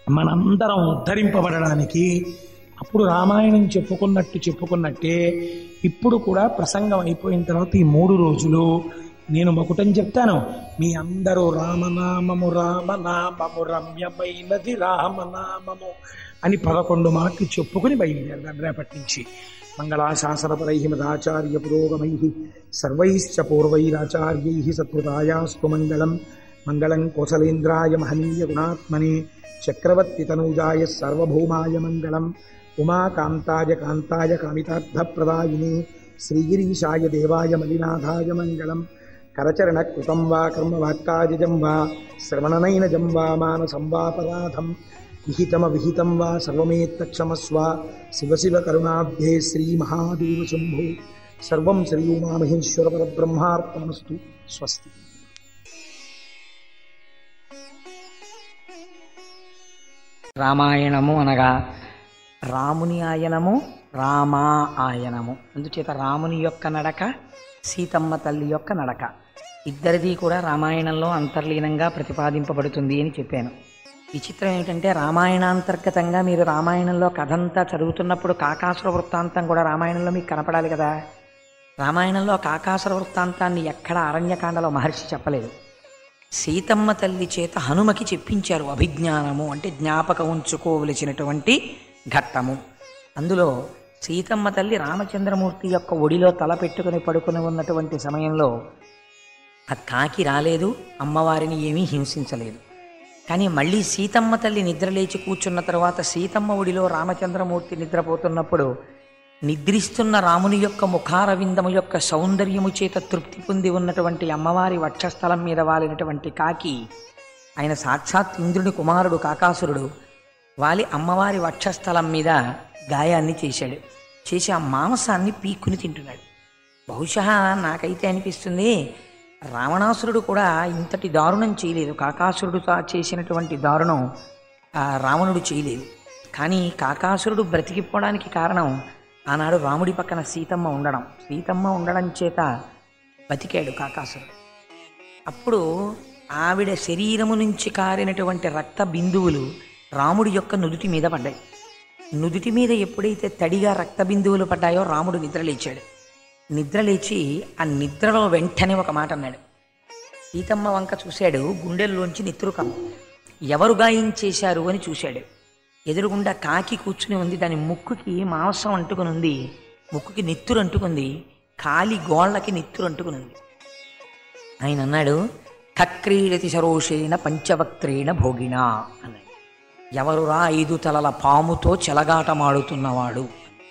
మనందరం ఉద్ధరింపబడడానికి అప్పుడు రామాయణం చెప్పుకున్నట్టు చెప్పుకున్నట్టే ఇప్పుడు కూడా ప్రసంగం అయిపోయిన తర్వాత ఈ మూడు రోజులు నేను ఒకటని చెప్తాను మీ అందరూ రామనామము రామనామము రమ్యమైనది రామనామము అని పదకొండు మాటలు చెప్పుకుని బయలుదేరదాం రేపటి నుంచి మంగళాశాసనపరై మదాచార్య పురోగమై సర్వైశ్చ పూర్వైరాచార్యై సత్కృతాయాస్తు మంగళం మంగళం కోసలేంద్రాయ మహనీయ గుణాత్మనే చక్రవర్తి తనూజాయ సర్వభౌమాయ మంగళం ఉమాకాంతాయ కాంతాయ కామితార్థప్రదాయిని శ్రీగిరీశాయ దేవాయ మలినాథాయ మంగళం కరచరణ కృతం వా కర్మ వాక్కాజం వా శ్రవణనైనజం వా మానసం వాపరాధం విహితమ విహితం వా సర్వమేత్తక్షమస్వ శివ శివ కరుణాబ్ధే శ్రీ మహాదేవ శంభో సర్వం శ్రీ ఉమామహేశ్వర పరబ్రహ్మార్పణమస్తు స్వస్తి రామాయణము అనగా రాముని ఆయనము రామా ఆయనము అందుచేత రాముని యొక్క నడక సీతమ్మ తల్లి యొక్క నడక ఇద్దరిది కూడా రామాయణంలో అంతర్లీనంగా ప్రతిపాదింపబడుతుంది అని చెప్పాను విచిత్రం ఏమిటంటే రామాయణాంతర్గతంగా మీరు రామాయణంలో కథంతా చదువుతున్నప్పుడు కాకాసుర వృత్తాంతం కూడా రామాయణంలో మీకు కనపడాలి కదా రామాయణంలో కాకాసుర వృత్తాంతాన్ని ఎక్కడ అరణ్యకాండలో మహర్షి చెప్పలేదు సీతమ్మ తల్లి చేత హనుమకి చెప్పించారు అభిజ్ఞానము అంటే జ్ఞాపకం ఉంచుకోవలసినటువంటి ఘట్టము అందులో సీతమ్మ తల్లి రామచంద్రమూర్తి యొక్క ఒడిలో తల పెట్టుకుని పడుకుని ఉన్నటువంటి సమయంలో ఆ కాకి రాలేదు అమ్మవారిని ఏమీ హింసించలేదు కానీ మళ్ళీ సీతమ్మ తల్లి నిద్రలేచి కూర్చున్న తర్వాత సీతమ్మ ఒడిలో రామచంద్రమూర్తి నిద్రపోతున్నప్పుడు నిద్రిస్తున్న రాముని యొక్క ముఖారవిందము యొక్క సౌందర్యము చేత తృప్తి పొంది ఉన్నటువంటి అమ్మవారి వక్షస్థలం మీద వాలినటువంటి కాకి ఆయన సాక్షాత్ ఇంద్రుని కుమారుడు కాకాసురుడు వాలి అమ్మవారి వక్షస్థలం మీద గాయాన్ని చేశాడు చేసి ఆ మాంసాన్ని పీక్కుని తింటున్నాడు బహుశా నాకైతే అనిపిస్తుంది రావణాసురుడు కూడా ఇంతటి దారుణం చేయలేదు కాకాసురుడు తా- చేసినటువంటి దారుణం ఆ రావణుడు చేయలేదు కానీ కాకాసురుడు బ్రతికిపోవడానికి కారణం ఆనాడు రాముడి పక్కన సీతమ్మ ఉండడం సీతమ్మ ఉండడం చేత బతికాడు కాకాసురుడు అప్పుడు ఆవిడ శరీరము నుంచి కారినటువంటి రక్త బిందువులు రాముడి యొక్క నుదుటి మీద పడ్డాయి నుదుటి మీద ఎప్పుడైతే తడిగా రక్త బిందువులు పడ్డాయో రాముడు నిద్రలేచాడు నిద్రలేచి ఆ నిద్రలో వెంటనే ఒక మాట అన్నాడు సీతమ్మ వంక చూశాడు గుండెల్లోంచి నెత్తురు కమ్మ ఎవరు గాయించేశారు అని చూశాడు ఎదురుగుండా కాకి కూర్చుని ఉంది దాని ముక్కుకి మాంసం అంటుకుని ఉంది ముక్కుకి నెత్తురు అంటుకుంది కాలి గోళ్ళకి నెత్తురు అంటుకుని ఉంది ఆయన అన్నాడు కక్రీడతి సరోషేణ పంచవక్త్రేణ భోగిన అన్నాడు ఎవరురా ఐదు తలల పాముతో చెలగాటమాడుతున్నవాడు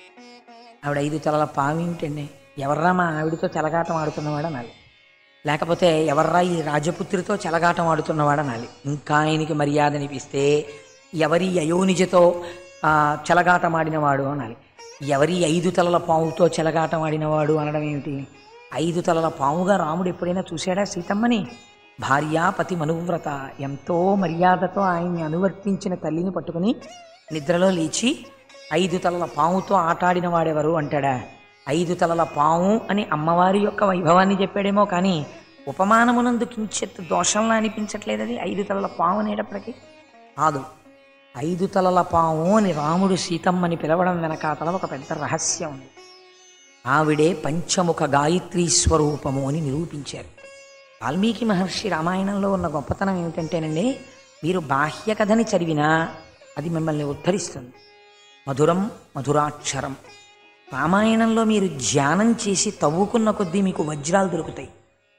ఆవిడ ఐదు తలల పాము ఏంటండి ఎవర్రా మా ఆవిడతో చెలగాటం ఆడుతున్నవాడు అనాలి లేకపోతే ఎవర్రా ఈ రాజపుత్రితో చెలగాటం ఆడుతున్నవాడు అనాలి ఇంకా ఆయనకి మర్యాద అనిపిస్తే ఎవరి అయోనిజతో ఆ, చెలగాటం ఆడినవాడు అనాలి ఎవరి ఐదు తలల పాముతో చెలగాటం ఆడినవాడు అనడం ఏమిటి ఐదు తలల పాముగా రాముడు ఎప్పుడైనా చూశాడా సీతమ్మని భార్యాపతి మనువ్రత ఎంతో మర్యాదతో ఆయన్ని అనువర్తించిన తల్లిని పట్టుకుని నిద్రలో లేచి ఐదు తలల పాముతో ఆటాడిన వాడెవరు అంటాడా ఐదు తలల పాము అని అమ్మవారి యొక్క వైభవాన్ని చెప్పాడేమో కానీ ఉపమానమునందు కించెత్ దోషంలా అనిపించట్లేదు అది ఐదు తలల పాము అనేటప్పటికీ కాదు ఐదు తలల పాము అని రాముడు సీతమ్మని పిలవడం వెనకాతల ఒక పెద్ద రహస్యం ఉంది ఆవిడే పంచముఖ గాయత్రీ స్వరూపము అని నిరూపించారు వాల్మీకి మహర్షి రామాయణంలో ఉన్న గొప్పతనం ఏమిటంటేనండి మీరు బాహ్య కథని చదివినా అది మిమ్మల్ని ఉద్ధరిస్తుంది మధురం మధురాక్షరం రామాయణంలో మీరు ధ్యానం చేసి తవ్వుకున్న కొద్దీ మీకు వజ్రాలు దొరుకుతాయి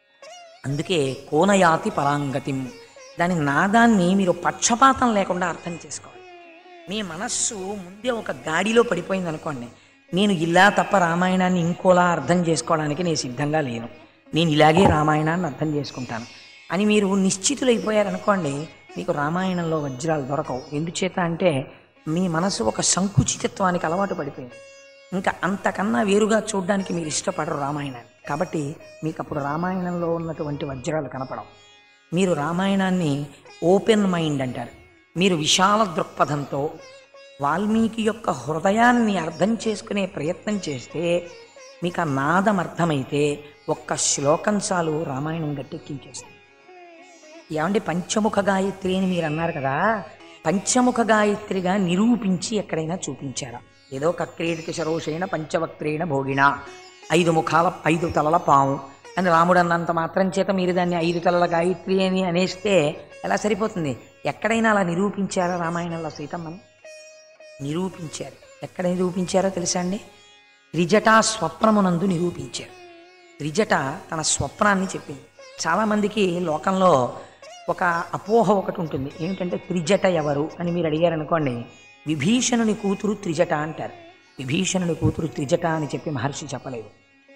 అందుకే కోనయాతి పరాంగతిం దాని నాదాన్ని మీరు పక్షపాతం లేకుండా అర్థం చేసుకోవాలి మీ మనస్సు ముందే ఒక గాడిలో పడిపోయింది అనుకోండి నేను ఇలా తప్ప రామాయణాన్ని ఇంకోలా అర్థం చేసుకోవడానికి నేను సిద్ధంగా లేను నేను ఇలాగే రామాయణాన్ని అర్థం చేసుకుంటాను అని మీరు నిశ్చితులైపోయారనుకోండి మీకు రామాయణంలో వజ్రాలు దొరకవు ఎందుచేత అంటే మీ మనసు ఒక సంకుచితత్వానికి అలవాటు పడిపోయింది ఇంకా అంతకన్నా వేరుగా చూడడానికి మీరు ఇష్టపడరు రామాయణాన్ని కాబట్టి మీకు అప్పుడు రామాయణంలో ఉన్నటువంటి వజ్రాలు కనపడవు మీరు రామాయణాన్ని ఓపెన్ మైండ్ అంటారు మీరు విశాల దృక్పథంతో వాల్మీకి యొక్క హృదయాన్ని అర్థం చేసుకునే ప్రయత్నం చేస్తే మీకు ఆ నాదం అర్థమైతే ఒక్క శ్లోకం చాలు రామాయణం గట్టెక్కించేస్తుంది ఏమంటే పంచముఖ గాయత్రి అని మీరు అన్నారు కదా పంచముఖ గాయత్రిగా నిరూపించి ఎక్కడైనా చూపించారా ఏదో కక్రీడికి శరోషేణ పంచవక్త్రేణ భోగిన ఐదు ముఖాల ఐదు తలల పాము అని రాముడు అన్నంత మాత్రం చేత మీరు దాన్ని ఐదు తలల గాయత్రి అని అనేస్తే ఎలా సరిపోతుంది ఎక్కడైనా అలా నిరూపించారా రామాయణంలో సీతమ్మని నిరూపించారు ఎక్కడ నిరూపించారో తెలుసా అండి త్రిజటా స్వప్నమునందు నిరూపించారు త్రిజట తన స్వప్నాన్ని చెప్పింది చాలామందికి లోకంలో ఒక అపోహ ఒకటి ఉంటుంది ఏమిటంటే త్రిజట ఎవరు అని మీరు అడిగారనుకోండి విభీషణుని కూతురు త్రిజట అంటారు విభీషణుని కూతురు త్రిజట అని చెప్పి మహర్షి చెప్పలేదు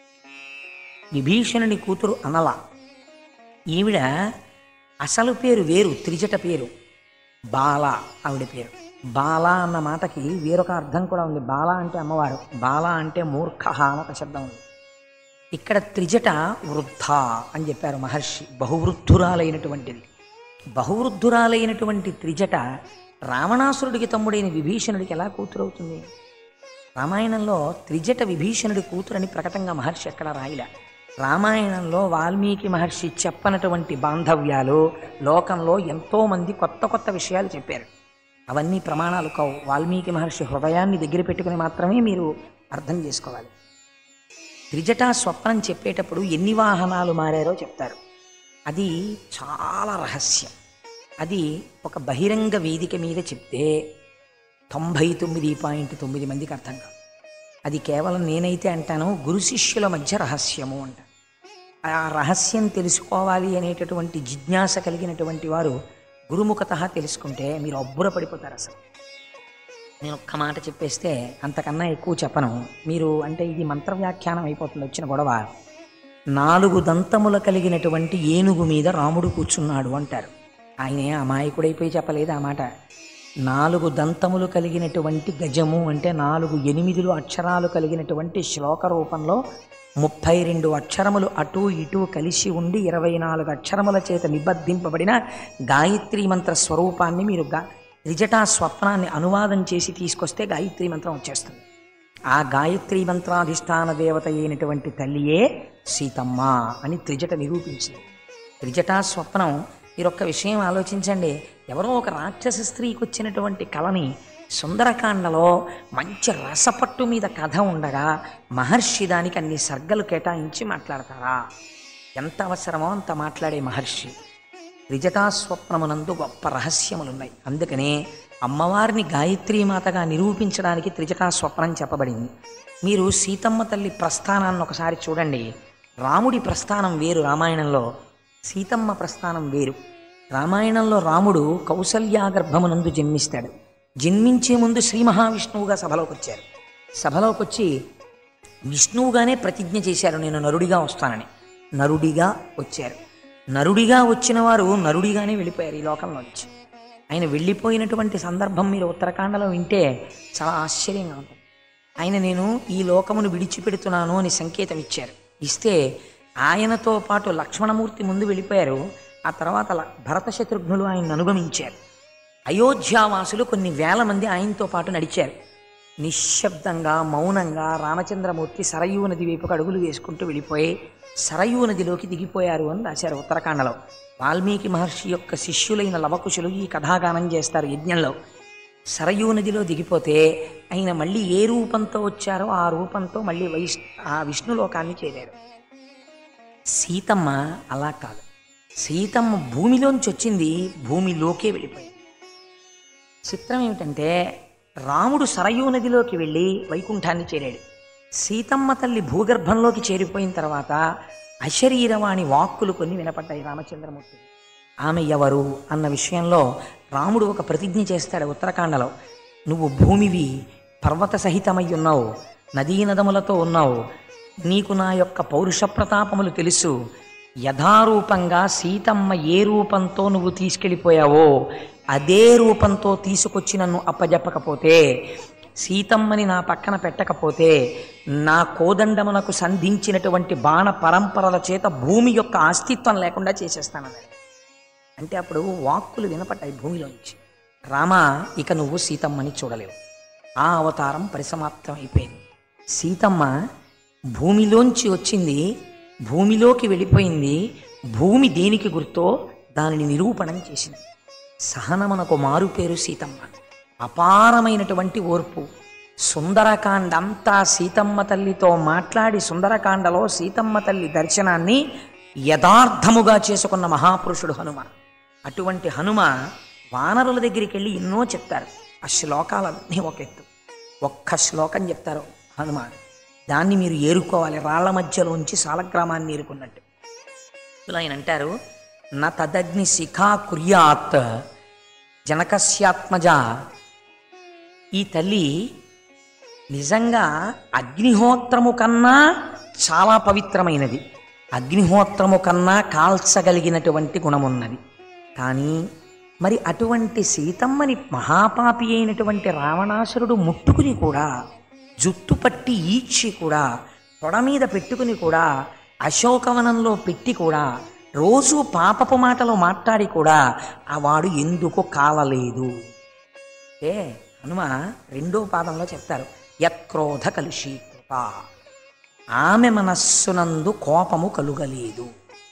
విభీషణుని కూతురు అనల ఈవిడ అసలు పేరు వేరు త్రిజట పేరు బాల ఆవిడ పేరు బాల అన్న మాటకి వేరొక అర్థం కూడా ఉంది బాల అంటే అమ్మవారు బాల అంటే మూర్ఖ అని ఒక శబ్దం ఉంది ఇక్కడ త్రిజట వృద్ధ అని చెప్పారు మహర్షి బహువృద్ధురాలైనటువంటిది బహువృద్ధురాలైనటువంటి త్రిజట రావణాసురుడికి తమ్ముడైన విభీషణుడికి ఎలా కూతురవుతుంది రామాయణంలో త్రిజట విభీషణుడి కూతురని ప్రకటంగా మహర్షి ఎక్కడ రాయలే రామాయణంలో వాల్మీకి మహర్షి చెప్పనటువంటి బాంధవ్యాలు లోకంలో ఎంతోమంది కొత్త కొత్త విషయాలు చెప్పారు అవన్నీ ప్రమాణాలు కావు వాల్మీకి మహర్షి హృదయాన్ని దగ్గర పెట్టుకుని మాత్రమే మీరు అర్థం చేసుకోవాలి త్రిజటా స్వప్నం చెప్పేటప్పుడు ఎన్ని వాహనాలు మారారో చెప్తారు అది చాలా రహస్యం అది ఒక బహిరంగ వేదిక మీద చెప్తే తొంభై తొమ్మిది పాయింట్ తొమ్మిది మందికి అర్థం కాదు అది కేవలం నేనైతే అంటాను గురు శిష్యుల మధ్య రహస్యము అంట ఆ రహస్యం తెలుసుకోవాలి అనేటటువంటి జిజ్ఞాస కలిగినటువంటి వారు గురుముఖత తెలుసుకుంటే మీరు అబ్బుర పడిపోతారు అసలు నేను ఒక్క మాట చెప్పేస్తే అంతకన్నా ఎక్కువ చెప్పను మీరు అంటే ఇది మంత్ర వ్యాఖ్యానం అయిపోతుంది వచ్చిన గొడవ నాలుగు దంతముల కలిగినటువంటి ఏనుగు మీద రాముడు కూర్చున్నాడు అంటారు ఆయనే అమాయకుడైపోయి చెప్పలేదు ఆ మాట నాలుగు దంతములు కలిగినటువంటి గజము అంటే నాలుగు ఎనిమిదిలు అక్షరాలు కలిగినటువంటి శ్లోక రూపంలో ముప్పై రెండు అక్షరములు అటు ఇటు కలిసి ఉండి ఇరవై నాలుగు అక్షరముల చేత నిబద్ధింపబడిన గాయత్రి మంత్ర స్వరూపాన్ని మీరు గా త్రిజటా స్వప్నాన్ని అనువాదం చేసి తీసుకొస్తే గాయత్రి మంత్రం వచ్చేస్తుంది ఆ గాయత్రి మంత్రాధిష్టాన దేవత అయినటువంటి తల్లియే సీతమ్మ అని త్రిజట నిరూపించింది త్రిజటా స్వప్నం మీరు ఒక్క విషయం ఆలోచించండి ఎవరో ఒక రాక్షస స్త్రీకి వచ్చినటువంటి కళని సుందరకాండలో మంచి రసపట్టు మీద కథ ఉండగా మహర్షి దానికి అన్ని సర్గలు కేటాయించి మాట్లాడతారా ఎంత అవసరమో అంత మాట్లాడే మహర్షి త్రిజటా స్వప్నమునందు గొప్ప రహస్యములున్నాయి అందుకనే అమ్మవారిని గాయత్రీమాతగా నిరూపించడానికి త్రిజటా స్వప్నం చెప్పబడింది మీరు సీతమ్మ తల్లి ప్రస్థానాన్ని ఒకసారి చూడండి రాముడి ప్రస్థానం వేరు రామాయణంలో సీతమ్మ ప్రస్థానం వేరు రామాయణంలో రాముడు కౌసల్యా గర్భమునందు జన్మిస్తాడు జన్మించే ముందు శ్రీ మహావిష్ణువుగా సభలోకి వచ్చారు సభలోకి వచ్చి విష్ణువుగానే ప్రతిజ్ఞ చేశారు నేను నరుడిగా వస్తానని నరుడిగా వచ్చారు నరుడిగా వచ్చిన వారు నరుడిగానే వెళ్ళిపోయారు ఈ లోకంలో నుంచి ఆయన వెళ్ళిపోయినటువంటి సందర్భం మీరు ఉత్తరాఖండలో వింటే చాలా ఆశ్చర్యంగా ఉంటుంది ఆయన నేను ఈ లోకమును విడిచిపెడుతున్నాను అని సంకేతం ఇచ్చారు ఇస్తే ఆయనతో పాటు లక్ష్మణమూర్తి ముందు వెళ్ళిపోయారు ఆ తర్వాత ల- భరత శత్రుఘ్నులు ఆయన్ని అనుగమించారు అయోధ్యావాసులు కొన్ని వేల మంది ఆయనతో పాటు నడిచారు నిశ్శబ్దంగా మౌనంగా రామచంద్రమూర్తి సరయూ నది వైపుకు అడుగులు వేసుకుంటూ వెళ్ళిపోయి సరయూ నదిలోకి దిగిపోయారు అని రాశారు ఉత్తరాఖండలో వాల్మీకి మహర్షి యొక్క శిష్యులైన లవకుశులు ఈ కథాగానం చేస్తారు యజ్ఞంలో సరయూ నదిలో దిగిపోతే ఆయన మళ్ళీ ఏ రూపంతో వచ్చారో ఆ రూపంతో మళ్ళీ వైష్ ఆ విష్ణులోకాన్ని చేరారు సీతమ్మ అలా కాదు సీతమ్మ భూమిలోంచి వచ్చింది భూమిలోకే వెళ్ళిపోయింది చిత్రం ఏమిటంటే రాముడు సరయూ నదిలోకి వెళ్ళి వైకుంఠాన్ని చేరాడు సీతమ్మ తల్లి భూగర్భంలోకి చేరిపోయిన తర్వాత అశరీరవాణి వాక్కులు కొన్ని వినపడ్డాయి రామచంద్రమూర్తి ఆమె ఎవరు అన్న విషయంలో రాముడు ఒక ప్రతిజ్ఞ చేస్తాడు ఉత్తరాఖండలో నువ్వు భూమివి పర్వత సహితమై ఉన్నావు నదీ నదములతో ఉన్నావు నీకు నా యొక్క పౌరుష ప్రతాపములు తెలుసు యథారూపంగా సీతమ్మ ఏ రూపంతో నువ్వు తీసుకెళ్ళిపోయావో అదే రూపంతో తీసుకొచ్చి నన్ను అప్పజెప్పకపోతే సీతమ్మని నా పక్కన పెట్టకపోతే నా కోదండమునకు సంధించినటువంటి బాణ పరంపరల చేత భూమి యొక్క అస్తిత్వం లేకుండా చేసేస్తానన్నాడు అంటే అప్పుడు వాక్కులు వినపడ్డాయి భూమిలోంచి రామ ఇక నువ్వు సీతమ్మని చూడలేవు ఆ అవతారం పరిసమాప్తం అయిపోయింది సీతమ్మ భూమిలోంచి వచ్చింది భూమిలోకి వెళ్ళిపోయింది భూమి దేనికి గుర్తో దానిని నిరూపణం చేసింది సహనమునకు మారు పేరు సీతమ్మ అపారమైనటువంటి ఓర్పు సుందరకాండ అంతా సీతమ్మ తల్లితో మాట్లాడి సుందరకాండలో సీతమ్మ తల్లి దర్శనాన్ని యథార్థముగా చేసుకున్న మహాపురుషుడు హనుమ అటువంటి హనుమ వానరుల దగ్గరికి వెళ్ళి ఎన్నో చెప్తారు ఆ శ్లోకాలన్నీ ఒక ఎత్తు ఒక్క శ్లోకం చెప్తారు హనుమ దాన్ని మీరు ఏరుకోవాలి రాళ్ల మధ్యలోంచి సాలగ్రామాన్ని ఏరుకున్నట్టు ఇలా ఆయన అంటారు నా తదగ్ని శిఖా కుర్యాత్ జనకస్యాత్మజ ఈ తల్లి నిజంగా అగ్నిహోత్రము కన్నా చాలా పవిత్రమైనది అగ్నిహోత్రము కన్నా కాల్చగలిగినటువంటి గుణమున్నది కానీ మరి అటువంటి సీతమ్మని మహాపాపి అయినటువంటి రావణాసురుడు ముట్టుకుని కూడా జుట్టు పట్టి ఈడ్చి కూడా తొడ మీద పెట్టుకుని కూడా అశోకవనంలో పెట్టి కూడా రోజు పాపపు మాటలు మాట్లాడి కూడా ఆ వాడు ఎందుకు కాలలేదు ఏ హనుమ రెండో పాదంలో చెప్తారు యక్రోధ కలుషీకృత ఆమె మనస్సునందు కోపము కలుగలేదు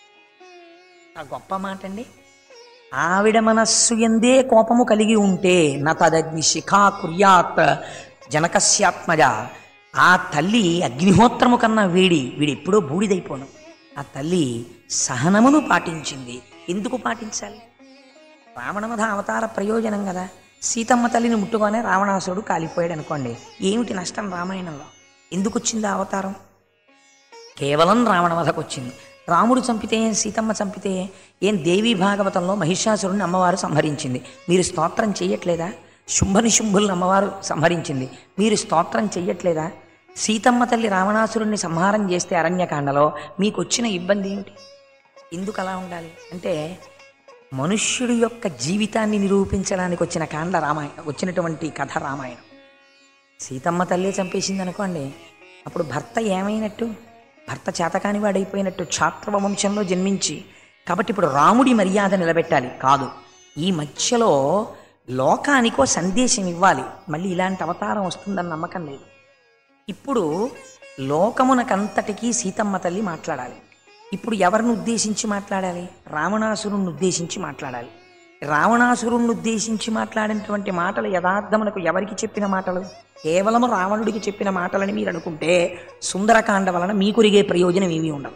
ఆ గొప్ప మాట అండి ఆవిడ మనస్సు ఎందే కోపము కలిగి ఉంటే నతదగ్ని శిఖా కుర్యాత్ జనకస్యాత్మజ ఆ తల్లి అగ్నిహోత్రము కన్నా వేడి వీడెప్పుడో బూడిదైపోను ఆ తల్లి సహనమును పాటించింది ఎందుకు పాటించాలి రావణమధ అవతార ప్రయోజనం కదా సీతమ్మ తల్లిని ముట్టుగానే రావణాసురుడు కాలిపోయాడు అనుకోండి ఏమిటి నష్టం రామాయణంలో ఎందుకు వచ్చింది ఆ అవతారం కేవలం రావణవధకు వచ్చింది రాముడు చంపితే ఏం సీతమ్మ చంపితే ఏం? ఏం దేవీ భాగవతంలో మహిషాసురుని అమ్మవారు సంహరించింది మీరు స్తోత్రం చెయ్యట్లేదా శుంభని శుంభుల్ని అమ్మవారు సంహరించింది మీరు స్తోత్రం చెయ్యట్లేదా సీతమ్మ తల్లి రావణాసురుణ్ణి సంహారం చేస్తే అరణ్యకాండలో మీకు వచ్చిన ఇబ్బంది ఏమిటి ఎందుకు అలా ఉండాలి అంటే మనుష్యుడి యొక్క జీవితాన్ని నిరూపించడానికి వచ్చిన కాండ రామాయణ వచ్చినటువంటి కథ రామాయణం సీతమ్మ తల్లే చంపేసింది అనుకోండి అప్పుడు భర్త ఏమైనట్టు భర్త చేతకాని వాడైపోయినట్టు క్షాత్రవ వంశంలో జన్మించి కాబట్టి ఇప్పుడు రాముడి మర్యాద నిలబెట్టాలి కాదు ఈ మధ్యలో లోకానికో సందేశం ఇవ్వాలి మళ్ళీ ఇలాంటి అవతారం వస్తుందని నమ్మకం లేదు ఇప్పుడు లోకమునకంతటికీ సీతమ్మ తల్లి మాట్లాడాలి ఇప్పుడు ఎవరిని ఉద్దేశించి మాట్లాడాలి రావణాసురుణ్ణి ఉద్దేశించి మాట్లాడాలి రావణాసురుణ్ణి ఉద్దేశించి మాట్లాడినటువంటి మాటలు యథార్థమునకు ఎవరికి చెప్పిన మాటలు కేవలము రావణుడికి చెప్పిన మాటలని మీరు అనుకుంటే సుందరకాండ వలన మీకురిగే ప్రయోజనం ఏమీ ఉండదు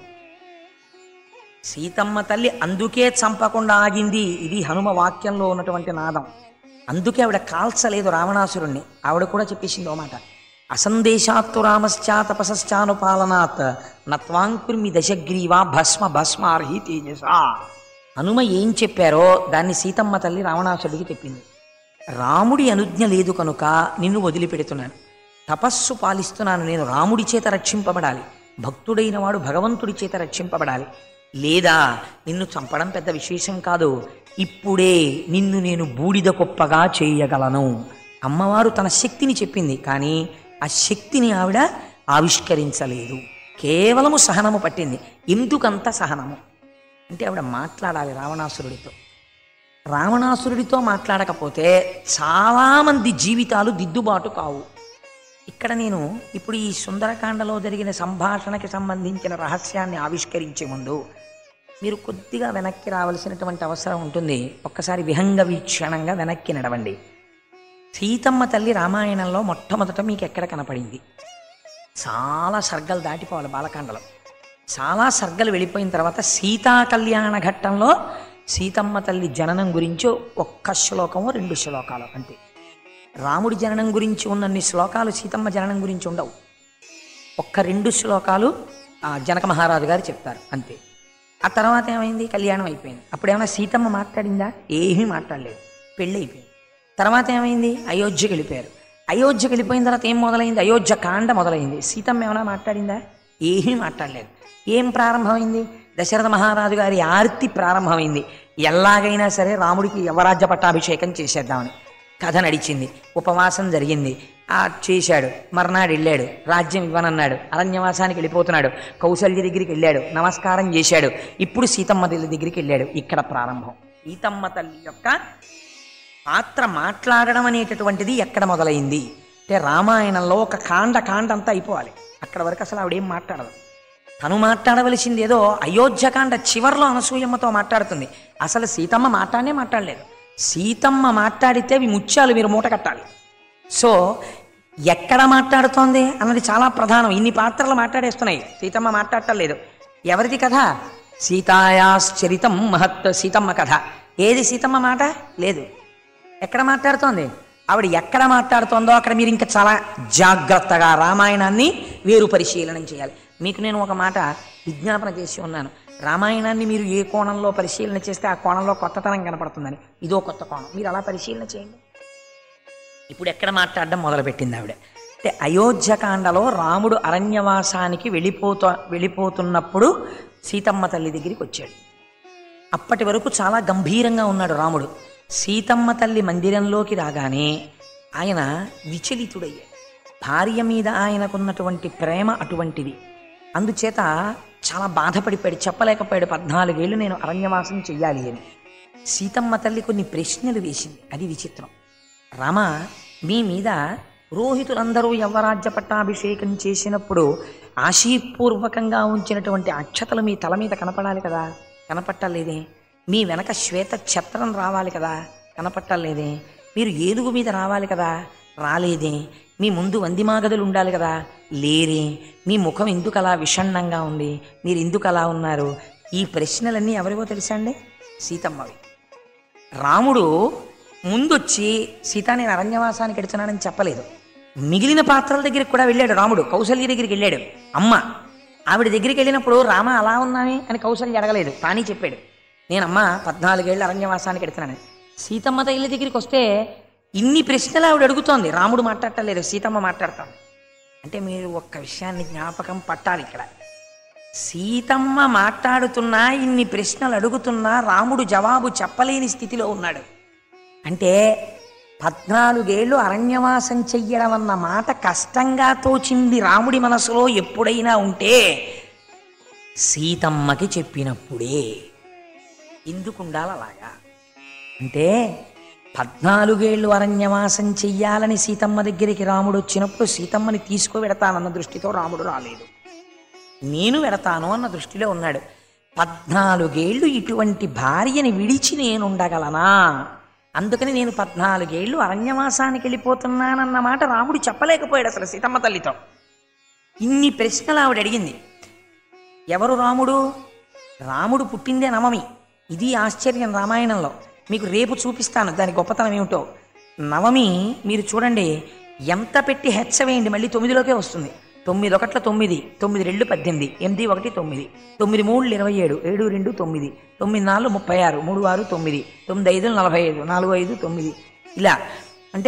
సీతమ్మ తల్లి అందుకే చంపకుండా ఆగింది ఇది హనుమ వాక్యంలో ఉన్నటువంటి నాదం అందుకే ఆవిడ కాల్చలేదు రావణాసురుణ్ణి ఆవిడ కూడా చెప్పేసింది ఓ మాట అసందేశాత్తు రామశ్చా తపసశ్చానుపాలనాత్ నత్వాంకుర్మి దశగ్రీవా భస్మ భస్మార్హి తేజస హనుమ ఏం చెప్పారో దాన్ని సీతమ్మ తల్లి రావణాసురుడికి చెప్పింది రాముడి అనుజ్ఞ లేదు కనుక నిన్ను వదిలిపెడుతున్నాను తపస్సు పాలిస్తున్నాను నేను రాముడి చేత రక్షింపబడాలి భక్తుడైన వాడు భగవంతుడి చేత రక్షింపబడాలి లేదా నిన్ను చంపడం పెద్ద విశేషం కాదు ఇప్పుడే నిన్ను నేను బూడిద కుప్పగా చేయగలను అమ్మవారు తన శక్తిని చెప్పింది కానీ ఆ శక్తిని ఆవిడ ఆవిష్కరించలేదు కేవలము సహనము పట్టింది ఎందుకంత సహనము అంటే ఆవిడ మాట్లాడాలి రావణాసురుడితో రావణాసురుడితో మాట్లాడకపోతే చాలామంది జీవితాలు దిద్దుబాటు కావు ఇక్కడ నేను ఇప్పుడు ఈ సుందరకాండలో జరిగిన సంభాషణకి సంబంధించిన రహస్యాన్ని ఆవిష్కరించే ముందు మీరు కొద్దిగా వెనక్కి రావాల్సినటువంటి అవసరం ఉంటుంది ఒక్కసారి విహంగ వీక్షణంగా వెనక్కి నడవండి సీతమ్మ తల్లి రామాయణంలో మొట్టమొదట మీకు ఎక్కడ కనపడింది చాలా సర్గలు దాటిపోవాలి బాలకాండలో చాలా సర్గలు వెళ్ళిపోయిన తర్వాత సీతా కళ్యాణ ఘట్టంలో సీతమ్మ తల్లి జననం గురించి ఒక్క శ్లోకము రెండు శ్లోకాలు అంతే రాముడి జననం గురించి ఉన్నన్ని శ్లోకాలు సీతమ్మ జననం గురించి ఉండవు ఒక్క రెండు శ్లోకాలు ఆ, జనక మహారాజు గారు చెప్తారు అంతే ఆ తర్వాత ఏమైంది కళ్యాణం అయిపోయింది అప్పుడు ఏమైనా సీతమ్మ మాట్లాడిందా ఏమీ మాట్లాడలేదు పెళ్ళి అయిపోయింది తర్వాత ఏమైంది అయోధ్యకి వెళ్ళిపోయారు అయోధ్యకి వెళ్ళిపోయిన తర్వాత ఏం మొదలైంది అయోధ్య కాండ మొదలైంది సీతమ్మ ఏమైనా మాట్లాడిందా ఏమీ మాట్లాడలేదు ఏం ప్రారంభమైంది దశరథ మహారాజు గారి ఆర్తి ప్రారంభమైంది ఎలాగైనా సరే రాముడికి యవరాజ్య పట్టాభిషేకం చేసేద్దామని కథ నడిచింది ఉపవాసం జరిగింది ఆ చేశాడు మర్నాడు వెళ్ళాడు రాజ్యం ఇవ్వనన్నాడు అరణ్యవాసానికి వెళ్ళిపోతున్నాడు కౌశల్య దగ్గరికి వెళ్ళాడు నమస్కారం చేశాడు ఇప్పుడు సీతమ్మ తల్లి దగ్గరికి వెళ్ళాడు ఇక్కడ ప్రారంభం సీతమ్మ తల్లి యొక్క పాత్ర మాట్లాడడం అనేటటువంటిది ఎక్కడ మొదలైంది అంటే రామాయణంలో ఒక కాండ కాండ అంతా అయిపోవాలి అక్కడ వరకు అసలు ఆవిడేం మాట్లాడదు తను మాట్లాడవలసింది ఏదో అయోధ్యకాండ చివర్లో అనసూయమ్మతో మాట్లాడుతుంది అసలు సీతమ్మ మాట్లాడనే మాట్లాడలేదు సీతమ్మ మాట్లాడితే అవి ముత్యాలు మీరు మూట కట్టాలి సో ఎక్కడ మాట్లాడుతోంది అన్నది చాలా ప్రధానం ఇన్ని పాత్రలు మాట్లాడేస్తున్నాయి సీతమ్మ మాట్లాడటం లేదు ఎవరిది కథ సీతాయాశ్చరితం మహత్ సీతమ్మ కథ ఏది సీతమ్మ మాట లేదు ఎక్కడ మాట్లాడుతోంది ఆవిడ ఎక్కడ మాట్లాడుతోందో అక్కడ మీరు ఇంకా చాలా జాగ్రత్తగా రామాయణాన్ని వేరు పరిశీలనం చేయాలి మీకు నేను ఒక మాట విజ్ఞాపన చేసి ఉన్నాను రామాయణాన్ని మీరు ఏ కోణంలో పరిశీలన చేస్తే ఆ కోణంలో కొత్తతనం కనపడుతుందని ఇదో కొత్త కోణం మీరు అలా పరిశీలన చేయండి ఇప్పుడు ఎక్కడ మాట్లాడడం మొదలుపెట్టింది ఆవిడ అంటే అయోధ్యకాండలో రాముడు అరణ్యవాసానికి వెళ్ళిపోతూ వెళ్ళిపోతున్నప్పుడు సీతమ్మ తల్లి దగ్గరికి వచ్చాడు అప్పటి వరకు చాలా గంభీరంగా ఉన్నాడు రాముడు సీతమ్మ తల్లి మందిరంలోకి రాగానే ఆయన విచలితుడయ్యాడు భార్య మీద ఆయనకున్నటువంటి ప్రేమ అటువంటిది అందుచేత చాలా బాధపడిపోయాడు చెప్పలేకపోయాడు పద్నాలుగేళ్ళు నేను అరణ్యవాసం చెయ్యాలి అని సీతమ్మ తల్లి కొన్ని ప్రశ్నలు వేసింది అది విచిత్రం రామ మీ మీద పురోహితులందరూ యవ్వరాజ్య పట్టాభిషేకం చేసినప్పుడు ఆశీపూర్వకంగా ఉంచినటువంటి అక్షతలు మీ తల మీద కనపడాలి కదా కనపట్టలేదే మీ వెనక శ్వేత ఛత్రం రావాలి కదా కనపట్టలేదే మీరు ఏనుగు మీద రావాలి కదా రాలేదే మీ ముందు వందిమాగదులు ఉండాలి కదా లేరే మీ ముఖం ఎందుకు అలా విషణ్ణంగా ఉంది మీరు ఎందుకు అలా ఉన్నారు ఈ ప్రశ్నలన్నీ ఎవరివో తెలుసా అండి సీతమ్మవి రాముడు ముందొచ్చి సీత నేను అరణ్యవాసానికి ఎడుతున్నానని చెప్పలేదు మిగిలిన పాత్రల దగ్గరికి కూడా వెళ్ళాడు రాముడు కౌసల్య దగ్గరికి వెళ్ళాడు అమ్మ ఆవిడ దగ్గరికి వెళ్ళినప్పుడు రామ అలా ఉన్నామే అని కౌసల్య అడగలేదు తానే చెప్పాడు నేనమ్మ పద్నాలుగేళ్ళు అరణ్యవాసానికి ఎడుతున్నాను సీతమ్మ తల్లి దగ్గరికి వస్తే ఇన్ని ప్రశ్నలు ఆవిడ అడుగుతోంది రాముడు మాట్లాడటలేదు సీతమ్మ మాట్లాడుతోంది అంటే మీరు ఒక్క విషయాన్ని జ్ఞాపకం పట్టాలి ఇక్కడ సీతమ్మ మాట్లాడుతున్నా ఇన్ని ప్రశ్నలు అడుగుతున్నా రాముడు జవాబు చెప్పలేని స్థితిలో ఉన్నాడు అంటే పద్నాలుగేళ్ళు అరణ్యవాసం చెయ్యడం అన్న మాట కష్టంగా తోచింది రాముడి మనసులో ఎప్పుడైనా ఉంటే సీతమ్మకి చెప్పినప్పుడే ఎందుకు ఉండాలి అలాగా అంటే పద్నాలుగేళ్ళు అరణ్యవాసం చెయ్యాలని సీతమ్మ దగ్గరికి రాముడు వచ్చినప్పుడు సీతమ్మని తీసుకువెడతానన్న దృష్టితో రాముడు రాలేదు నేను వెడతాను అన్న దృష్టిలో ఉన్నాడు పద్నాలుగేళ్ళు ఇటువంటి భార్యని విడిచి నేను ఉండగలనా అందుకని నేను పద్నాలుగేళ్ళు అరణ్యవాసానికి వెళ్ళిపోతున్నానన్న మాట రాముడు చెప్పలేకపోయాడు అసలు సీతమ్మ తల్లితో ఇన్ని ప్రశ్నలు ఆవిడ అడిగింది ఎవరు రాముడు రాముడు పుట్టిందే నవమి ఇది ఆశ్చర్యం రామాయణంలో మీకు రేపు చూపిస్తాను దాని గొప్పతనం ఏమిటో నవమి మీరు చూడండి ఎంత పెట్టి హెచ్చ వేయండి మళ్ళీ తొమ్మిదిలోకే వస్తుంది తొమ్మిది ఒకట్ల తొమ్మిది తొమ్మిది రెండు పద్దెనిమిది ఎనిమిది ఒకటి తొమ్మిది తొమ్మిది మూడు ఇరవై ఏడు ఏడు రెండు తొమ్మిది తొమ్మిది నాలుగు ముప్పై ఆరు మూడు ఆరు తొమ్మిది తొమ్మిది ఐదు నలభై ఐదు నాలుగు ఐదు తొమ్మిది ఇలా అంటే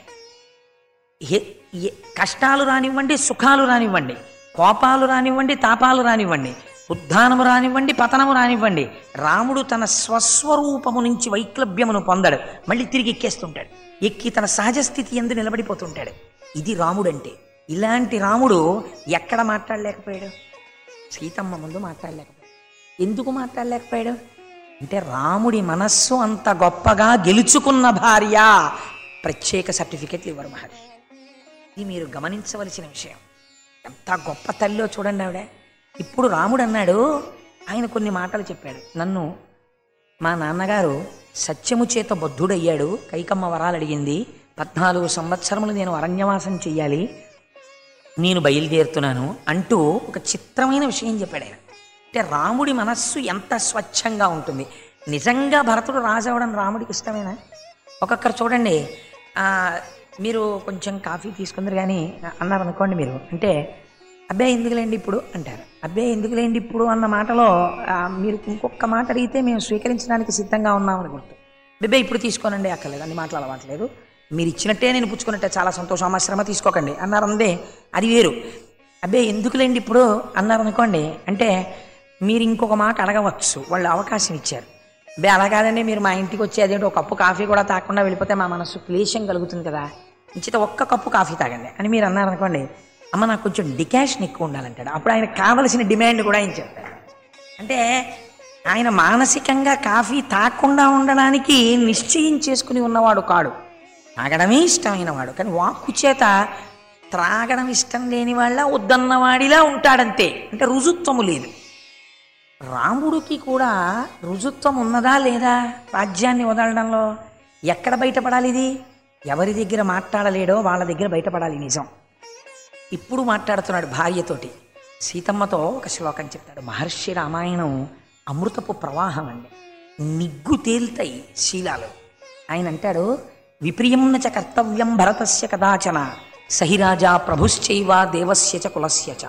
ఏ- ఏ- కష్టాలు రానివ్వండి సుఖాలు రానివ్వండి కోపాలు రానివ్వండి తాపాలు రానివ్వండి ఉద్ధానము రానివ్వండి పతనము రానివ్వండి రాముడు తన స్వస్వరూపము నుంచి వైక్లభ్యమును పొందడు మళ్ళీ తిరిగి ఎక్కేస్తుంటాడు ఎక్కి తన సహజ స్థితి ఎందు నిలబడిపోతుంటాడు ఇది రాముడంటే ఇలాంటి రాముడు ఎక్కడ మాట్లాడలేకపోయాడు సీతమ్మ ముందు మాట్లాడలేకపోయాడు ఎందుకు మాట్లాడలేకపోయాడు అంటే రాముడి మనస్సు అంత గొప్పగా గెలుచుకున్న భార్య ప్రత్యేక సర్టిఫికెట్లు ఇవ్వరు మహర్షి ఇది మీరు గమనించవలసిన విషయం ఎంత గొప్ప తల్లిలో చూడండి ఆవిడ ఇప్పుడు రాముడు అన్నాడు ఆయన కొన్ని మాటలు చెప్పాడు నన్ను మా నాన్నగారు సత్యము చేత బద్ధుడయ్యాడు కైకమ్మ వరాలు అడిగింది పద్నాలుగు సంవత్సరములు నేను అరణ్యవాసం చెయ్యాలి నేను బయలుదేరుతున్నాను అంటూ ఒక చిత్రమైన విషయం చెప్పాడు ఆయన అంటే రాముడి మనస్సు ఎంత స్వచ్ఛంగా ఉంటుంది నిజంగా భరతుడు రాజవడం రాముడికి ఇష్టమేనా ఒక్కొక్కరు చూడండి ఆ, మీరు కొంచెం కాఫీ తీసుకుందరు కానీ అన్నారు అనుకోండి మీరు అంటే అబ్బాయి ఎందుకులేండి ఇప్పుడు అంటారు అబ్బాయి ఎందుకులేండి ఇప్పుడు అన్న మాటలో ఆ, మీరు ఇంకొక మాట అడిగితే మేము స్వీకరించడానికి సిద్ధంగా ఉన్నామని గుర్తు అబ్బాయి ఇప్పుడు తీసుకోనండి అక్కర్లేదు అన్ని మాటలు అలవాట్లేదు మీరు ఇచ్చినట్టే నేను పుచ్చుకున్నట్టే చాలా సంతోషం అమ్మ శ్రమ తీసుకోకండి అన్నారు అందే అది వేరు అబ్బే ఎందుకులేండి ఇప్పుడు అన్నారు అనుకోండి అంటే మీరు ఇంకొక మాట అడగవచ్చు వాళ్ళు అవకాశం ఇచ్చారు అబ్బే అలా కాదండి మీరు మా ఇంటికి వచ్చి అదేంటి ఒక కప్పు కాఫీ కూడా తాగకుండా వెళ్ళిపోతే మా మనసు క్లేశం కలుగుతుంది కదా ఇంచిత ఒక్క కప్పు కాఫీ తాగండి అని మీరు అన్నారు అనుకోండి అమ్మ నాకు కొంచెం డికాషన్ ఎక్కువ ఉండాలంటాడు అప్పుడు ఆయన కావలసిన డిమాండ్ కూడా ఆయన చెప్తాడు అంటే ఆయన మానసికంగా కాఫీ తాగకుండా ఉండడానికి నిశ్చయం చేసుకుని ఉన్నవాడు కాడు తాగడమే ఇష్టమైన వాడు కానీ వాక్కు చేత త్రాగడం ఇష్టం లేని వాళ్ళ వద్దన్నవాడిలా ఉంటాడంతే అంటే రుజుత్వము లేదు రాముడికి కూడా రుజుత్వం ఉన్నదా లేదా రాజ్యాన్ని వదలడంలో ఎక్కడ బయటపడాలి ఇది ఎవరి దగ్గర మాట్లాడలేడో వాళ్ళ దగ్గర బయటపడాలి నిజం ఇప్పుడు మాట్లాడుతున్నాడు భార్యతోటి సీతమ్మతో ఒక శ్లోకం చెప్తాడు మహర్షి రామాయణం అమృతపు ప్రవాహం అండి నిగ్గు తేల్తాయి శీలాలు ఆయన అంటాడు విప్రియం చ కర్తవ్యం భరతస్య కదాచన సహిరాజా ప్రభుశ్చైవ దేవస్య చ కులస్య చ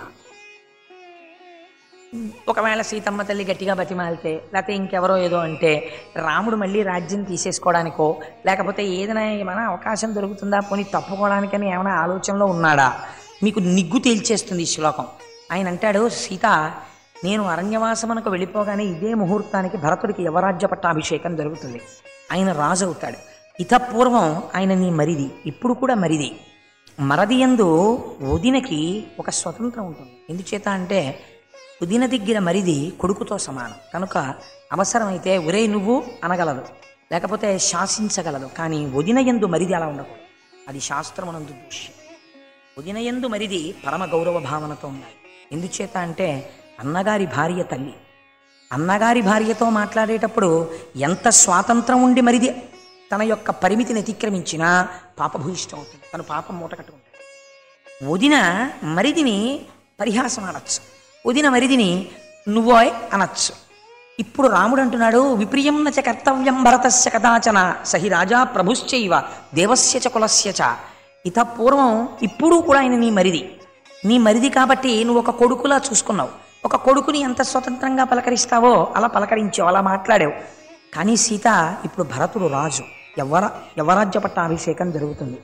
ఒకవేళ సీతమ్మ తల్లి గట్టిగా బతిమాలితే లేకపోతే ఇంకెవరో ఏదో అంటే రాముడు మళ్ళీ రాజ్యం తీసేసుకోవడానికో లేకపోతే ఏదైనా ఏమైనా అవకాశం దొరుకుతుందా పోనీ తప్పుకోవడానికని ఏమైనా ఆలోచనలో ఉన్నాడా మీకు నిగ్గు తేల్చేస్తుంది ఈ శ్లోకం ఆయన అంటాడు సీత నేను అరణ్యవాసమునకు వెళ్ళిపోగానే ఇదే ముహూర్తానికి భరతుడికి యవరాజ్య పట్టాభిషేకం జరుగుతుంది ఆయన రాజు అవుతాడు ఇతపూర్వం ఆయన నీ మరిది ఇప్పుడు కూడా మరిది మరది యందు వదినకి ఒక స్వతంత్రం ఉంటుంది ఎందుచేత అంటే వదిన దగ్గర మరిది కొడుకుతో సమానం కనుక అవసరమైతే ఒరే నువ్వు అనగలదు లేకపోతే శాసించగలదు కానీ వదిన యందు మరిది అలా ఉండకూడదు అది శాస్త్రమునందు దృశ్యం వదిన యందు మరిది పరమ గౌరవ భావనతో ఉండాలి ఎందుచేత అంటే అన్నగారి భార్య తల్లి అన్నగారి భార్యతో మాట్లాడేటప్పుడు ఎంత స్వాతంత్రం ఉండి మరిది తన యొక్క పరిమితిని అతిక్రమించినా పాపభూయిష్టం అవుతుంది తను పాపం మూట కట్టుకుంటాడు వదిన మరిదిని పరిహాసం అనొచ్చు వదిన మరిదిని నువ్వోయ్ అనొచ్చు ఇప్పుడు రాముడు అంటున్నాడు విప్రియం నచ కర్తవ్యం భరతస్య కదాచన సహి రాజా ప్రభుశ్చైవ దేవస్య చ కులస్య చ ఇత పూర్వం ఇప్పుడు కూడా ఆయన నీ మరిది నీ మరిది కాబట్టి నువ్వు ఒక కొడుకులా చూసుకున్నావు ఒక కొడుకుని ఎంత స్వతంత్రంగా పలకరిస్తావో అలా పలకరించావు అలా మాట్లాడావు కానీ సీత ఇప్పుడు భరతుడు రాజు ఎవర యవరాజ్య పట్టాభిషేకం జరుగుతుంది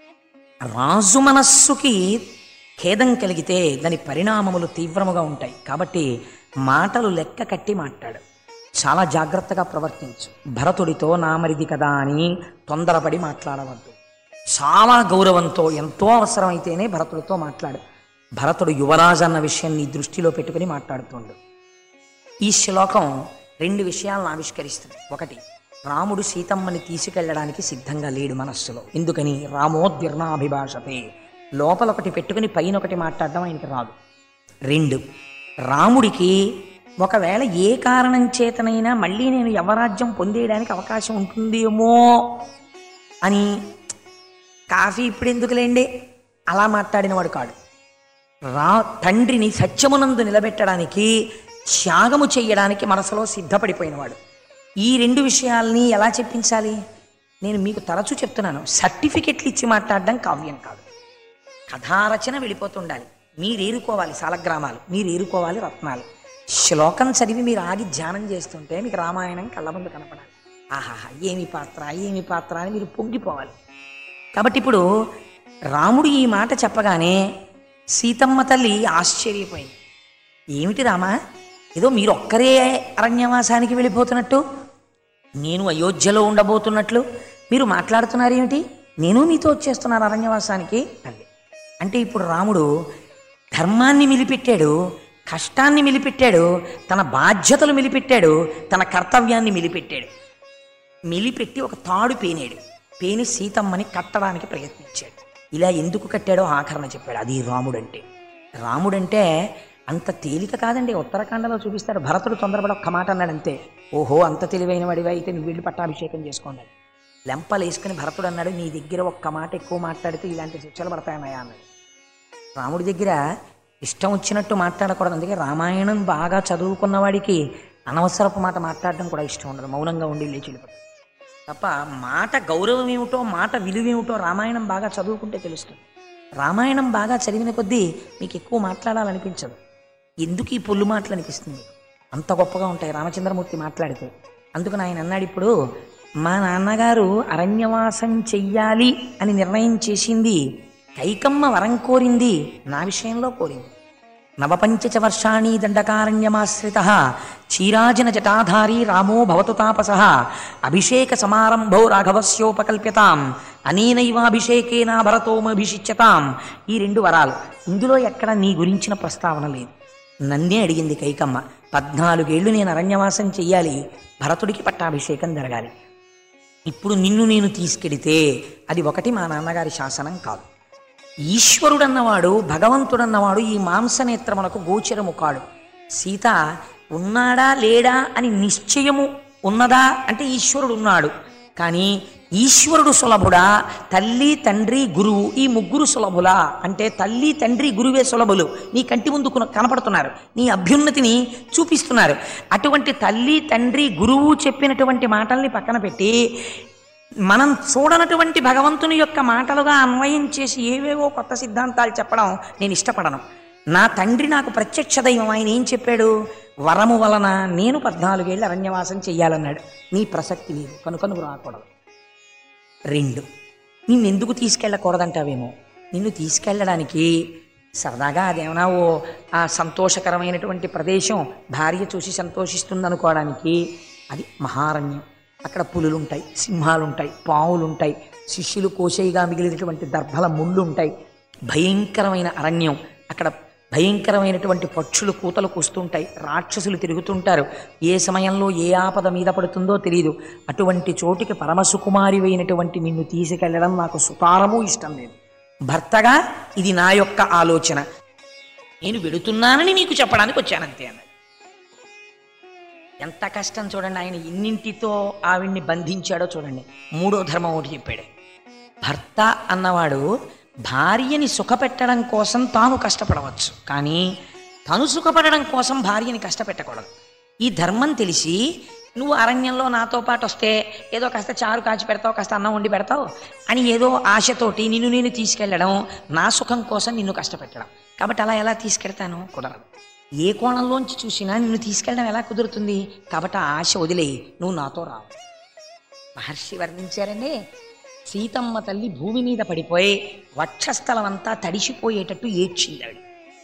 రాజు మనస్సుకి ఖేదం కలిగితే దాని పరిణామములు తీవ్రముగా ఉంటాయి కాబట్టి మాటలు లెక్క కట్టి మాట్లాడు చాలా జాగ్రత్తగా ప్రవర్తించు భరతుడితో నామరిది కదా అని తొందరపడి మాట్లాడవద్దు చాలా గౌరవంతో ఎంతో అవసరమైతేనే భరతుడితో మాట్లాడు భరతుడు యువరాజు అన్న విషయం నీ దృష్టిలో పెట్టుకుని మాట్లాడుతుండు ఈ శ్లోకం రెండు విషయాలను ఆవిష్కరిస్తుంది ఒకటి రాముడు సీతమ్మని తీసుకెళ్ళడానికి సిద్ధంగా లేడు మనస్సులో ఎందుకని రామోద్విర్ణాభిభాషతే లోపల ఒకటి పెట్టుకుని పైన ఒకటి మాట్లాడడం ఆయనకి రాదు రెండు రాముడికి ఒకవేళ ఏ కారణం చేతనైనా మళ్ళీ నేను యవరాజ్యం పొందేయడానికి అవకాశం ఉంటుందేమో అని కాఫీ ఇప్పుడు ఎందుకులేండి అలా మాట్లాడినవాడు కాడు రా తండ్రిని సత్యమునందు నిలబెట్టడానికి త్యాగము చెయ్యడానికి మనసులో సిద్ధపడిపోయినవాడు ఈ రెండు విషయాల్ని ఎలా చెప్పించాలి నేను మీకు తరచూ చెప్తున్నాను సర్టిఫికెట్లు ఇచ్చి మాట్లాడడం కావ్యం కాదు కథారచన వెళ్ళిపోతుండాలి మీరు ఏరుకోవాలి సాలగ్రామాలు మీరు ఏరుకోవాలి రత్నాలు శ్లోకం చదివి మీరు ఆగి ధ్యానం చేస్తుంటే మీకు రామాయణం కళ్ళ ముందు కనపడాలి ఆహాహా ఏమి పాత్ర ఏమి పాత్ర అని మీరు పొంగిపోవాలి కాబట్టి ఇప్పుడు రాముడు ఈ మాట చెప్పగానే సీతమ్మ తల్లి ఆశ్చర్యపోయింది ఏమిటి రామా ఏదో మీరు ఒక్కరే అరణ్యవాసానికి వెళ్ళిపోతున్నట్టు నేను అయోధ్యలో ఉండబోతున్నట్లు మీరు మాట్లాడుతున్నారు ఏమిటి నేను మీతో వచ్చేస్తున్నాను అరణ్యవాసానికి అంది అంటే ఇప్పుడు రాముడు ధర్మాన్ని మిలిపెట్టాడు కష్టాన్ని మిలిపెట్టాడు తన బాధ్యతలు మిలిపెట్టాడు తన కర్తవ్యాన్ని మిలిపెట్టాడు మిలిపెట్టి ఒక తాడు పేనాడు పేని సీతమ్మని కట్టడానికి ప్రయత్నించాడు ఇలా ఎందుకు కట్టాడో ఆఖరణ చెప్పాడు అది రాముడంటే రాముడంటే అంత తేలిక కాదండి ఉత్తరాఖండలో చూపిస్తాడు భరతుడు తొందరపడి ఒక్క మాట అన్నాడు అంతే ఓహో అంత తెలివైన వాడివి అయితే నువ్వు వెళ్ళి పట్టాభిషేకం చేసుకోండి లెంపలు వేసుకుని భరతుడు అన్నాడు నీ దగ్గర ఒక్క మాట ఎక్కువ మాట్లాడితే ఇలాంటి శిక్షలు పడతాయన్నయ్యా అన్నాడు రాముడి దగ్గర ఇష్టం వచ్చినట్టు మాట్లాడకూడదు అందుకే రామాయణం బాగా చదువుకున్న వాడికి అనవసరపు మాట మాట్లాడడం కూడా ఇష్టం ఉండదు మౌనంగా ఉండి లేచి వెళ్ళిపోతాడు తప్ప మాట గౌరవం ఏమిటో మాట విలువేమిటో రామాయణం బాగా చదువుకుంటే తెలుస్తుంది రామాయణం బాగా చదివిన కొద్దీ మీకు ఎక్కువ మాట్లాడాలనిపించదు ఎందుకు ఈ పొల్లు మాటలు అనిపిస్తుంది మీకు? అంత గొప్పగా ఉంటాయి రామచంద్రమూర్తి మాట్లాడితే అందుకని ఆయన అన్నాడు ఇప్పుడు మా నాన్నగారు అరణ్యవాసం చెయ్యాలి అని నిర్ణయం చేసింది కైకమ్మ వరం కోరింది నా విషయంలో కోరింది నవపంచచ వర్షాణి దండకారణ్యమాశ్రిత క్షీరాజన జటాధారీ రామో భవతు తాపస అభిషేక సమారంభో రాఘవస్యోపకల్ప్యతాం అనేనైవాభిషేకేన భరతోమభిషిచ్యతాం ఈ రెండు వరాలు ఇందులో ఎక్కడ నీ గురించిన ప్రస్తావన లేదు నన్నే అడిగింది కైకమ్మ పద్నాలుగేళ్లు నేను అరణ్యవాసం చెయ్యాలి భరతుడికి పట్టాభిషేకం జరగాలి ఇప్పుడు నిన్ను నేను తీసుకెడితే అది ఒకటి మా నాన్నగారి శాసనం కాదు ఈశ్వరుడన్నవాడు భగవంతుడన్నవాడు ఈ మాంసనేత్రమునకు గోచరము కాడు సీత ఉన్నాడా లేడా అని నిశ్చయము ఉన్నదా అంటే ఈశ్వరుడు ఉన్నాడు కానీ ఈశ్వరుడు సులభుడా తల్లి తండ్రి గురువు ఈ ముగ్గురు సులభులా అంటే తల్లి తండ్రి గురువే సులభులు నీ కంటి ముందు కొన- కనపడుతున్నారు నీ అభ్యున్నతిని చూపిస్తున్నారు అటువంటి తల్లి తండ్రి గురువు చెప్పినటువంటి మాటల్ని పక్కన పెట్టి మనం చూడనటువంటి భగవంతుని యొక్క మాటలుగా అన్వయం చేసి ఏవేవో కొత్త సిద్ధాంతాలు చెప్పడం నేను ఇష్టపడను నా తండ్రి నాకు ప్రత్యక్ష దైవం ఆయన ఏం చెప్పాడు వరము వలన నేను పద్నాలుగేళ్ళు అరణ్యవాసం చెయ్యాలన్నాడు నీ ప్రసక్తి లేదు కనుక నువ్వు రాకూడదు రెండు నిన్నెందుకు తీసుకెళ్ళకూడదంటావేమో నిన్ను తీసుకెళ్ళడానికి సరదాగా అదేమన్నా ఓ ఆ సంతోషకరమైనటువంటి ప్రదేశం భార్య చూసి సంతోషిస్తుంది అనుకోవడానికి అది మహారణ్యం అక్కడ పులులుంటాయి సింహాలుంటాయి పావులుంటాయి శిష్యులు కోసేయిగా మిగిలినటువంటి దర్భల ముళ్ళు ఉంటాయి భయంకరమైన అరణ్యం అక్కడ భయంకరమైనటువంటి పక్షులు కూతలు కూస్తుంటాయి రాక్షసులు తిరుగుతుంటారు ఏ సమయంలో ఏ ఆపద మీద పడుతుందో తెలియదు అటువంటి చోటికి పరమసుకుమారి అయినటువంటి నిన్ను తీసుకెళ్లడం నాకు సుతారము ఇష్టం లేదు భర్తగా ఇది నా యొక్క ఆలోచన నేను వెడుతున్నానని నీకు చెప్పడానికి వచ్చానంతే అన్నాడు ఎంత కష్టం చూడండి ఆయన ఇన్నింటితో ఆవిడ్ని బంధించాడో చూడండి మూడో ధర్మం ఒకటి చెప్పాడు భర్త అన్నవాడు భార్యని సుఖపెట్టడం కోసం తాను కష్టపడవచ్చు కానీ తను సుఖపడడం కోసం భార్యని కష్టపెట్టకూడదు ఈ ధర్మం తెలిసి నువ్వు అరణ్యంలో నాతో పాటు వస్తే ఏదో కాస్త చారు కాచి పెడతావు కాస్త అన్నం వండి పెడతావు అని ఏదో ఆశతోటి నిన్ను నేను తీసుకెళ్ళడం నా సుఖం కోసం నిన్ను కష్టపెట్టడం కాబట్టి అలా ఎలా తీసుకెళ్తాను కుదరదు ఏ కోణంలోంచి చూసినా నిన్ను తీసుకెళ్ళడం ఎలా కుదురుతుంది కాబట్టి ఆ ఆశ వదిలేయి నువ్వు నాతో రావు మహర్షి వర్ణించారండి సీతమ్మ తల్లి భూమి మీద పడిపోయి వక్షస్థలం అంతా తడిసిపోయేటట్టు ఏడ్చిందాడు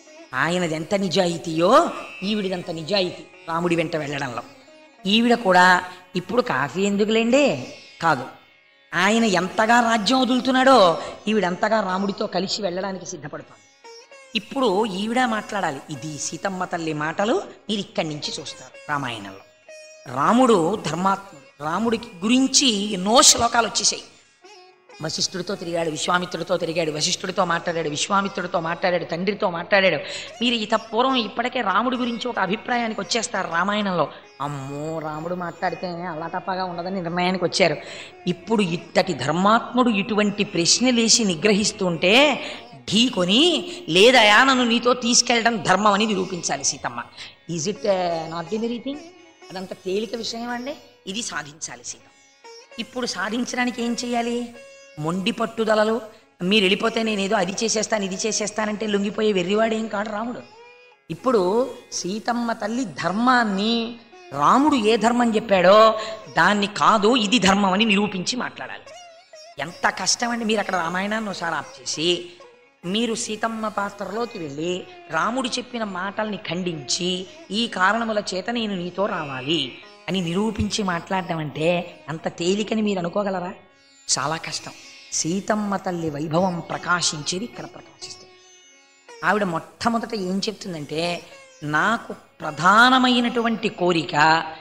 ఆయనది ఎంత నిజాయితీయో ఈవిడిదంత నిజాయితీ రాముడి వెంట వెళ్ళడంలో ఈవిడ కూడా ఇప్పుడు కాఫీ ఎందుకులేండి కాదు ఆయన ఎంతగా రాజ్యం వదులుతున్నాడో ఈవిడంతగా రాముడితో కలిసి వెళ్ళడానికి సిద్ధపడుతోంది ఇప్పుడు ఈవిడ మాట్లాడాలి ఇది సీతమ్మ తల్లి మాటలు మీరు ఇక్కడి నుంచి చూస్తారు రామాయణంలో రాముడు ధర్మాత్ముడు రాముడికి గురించి ఎన్నో శ్లోకాలు వచ్చేసాయి వశిష్ఠుడితో తిరిగాడు విశ్వామిత్రుడితో తిరిగాడు వశిష్ఠుడితో మాట్లాడాడు విశ్వామిత్రుడితో మాట్లాడాడు తండ్రితో మాట్లాడాడు మీరు ఇత పూర్వం ఇప్పటికే రాముడి గురించి ఒక అభిప్రాయానికి వచ్చేస్తారు రామాయణంలో అమ్మో రాముడు మాట్లాడితే అలా తప్పగా ఉండదని నిర్ణయానికి వచ్చారు ఇప్పుడు ఇత్తటి ధర్మాత్ముడు ఇటువంటి ప్రశ్నలేసి నిగ్రహిస్తుంటే ఢీకొని లేదయా నన్ను నీతో తీసుకెళ్ళడం ధర్మం అని నిరూపించాలి Sitamma is it not ordinary thing అదంత తేలిక విషయం అండి ఇది సాధించాలి సీత ఇప్పుడు సాధించడానికి ఏం చేయాలి మొండి పట్టుదలలు మీరు వెళ్ళిపోతే నేను ఏదో అది చేసేస్తాను ఇది చేసేస్తానంటే లొంగిపోయే వెర్రివాడు ఏం కాడు రాముడు ఇప్పుడు సీతమ్మ తల్లి ధర్మాన్ని రాముడు ఏ ధర్మం చెప్పాడో దాన్ని కాదు ఇది ధర్మం అని నిరూపించి మాట్లాడాలి ఎంత కష్టం అండి మీరు అక్కడ రామాయణాన్ని ఒకసారి ఆప్ చేసి మీరు సీతమ్మ పాత్రలోకి వెళ్ళి రాముడు చెప్పిన మాటల్ని ఖండించి ఈ కారణముల చేత నేను నీతో రావాలి అని నిరూపించి మాట్లాడడం అంటే అంత తేలికని మీరు అనుకోగలరా చాలా కష్టం సీతమ్మ తల్లి వైభవం ప్రకాశించేది ఇక్కడ ప్రకాశిస్తుంది ఆవిడ మొట్టమొదట ఏం చెప్తుందంటే నాకు ప్రధానమైనటువంటి కోరిక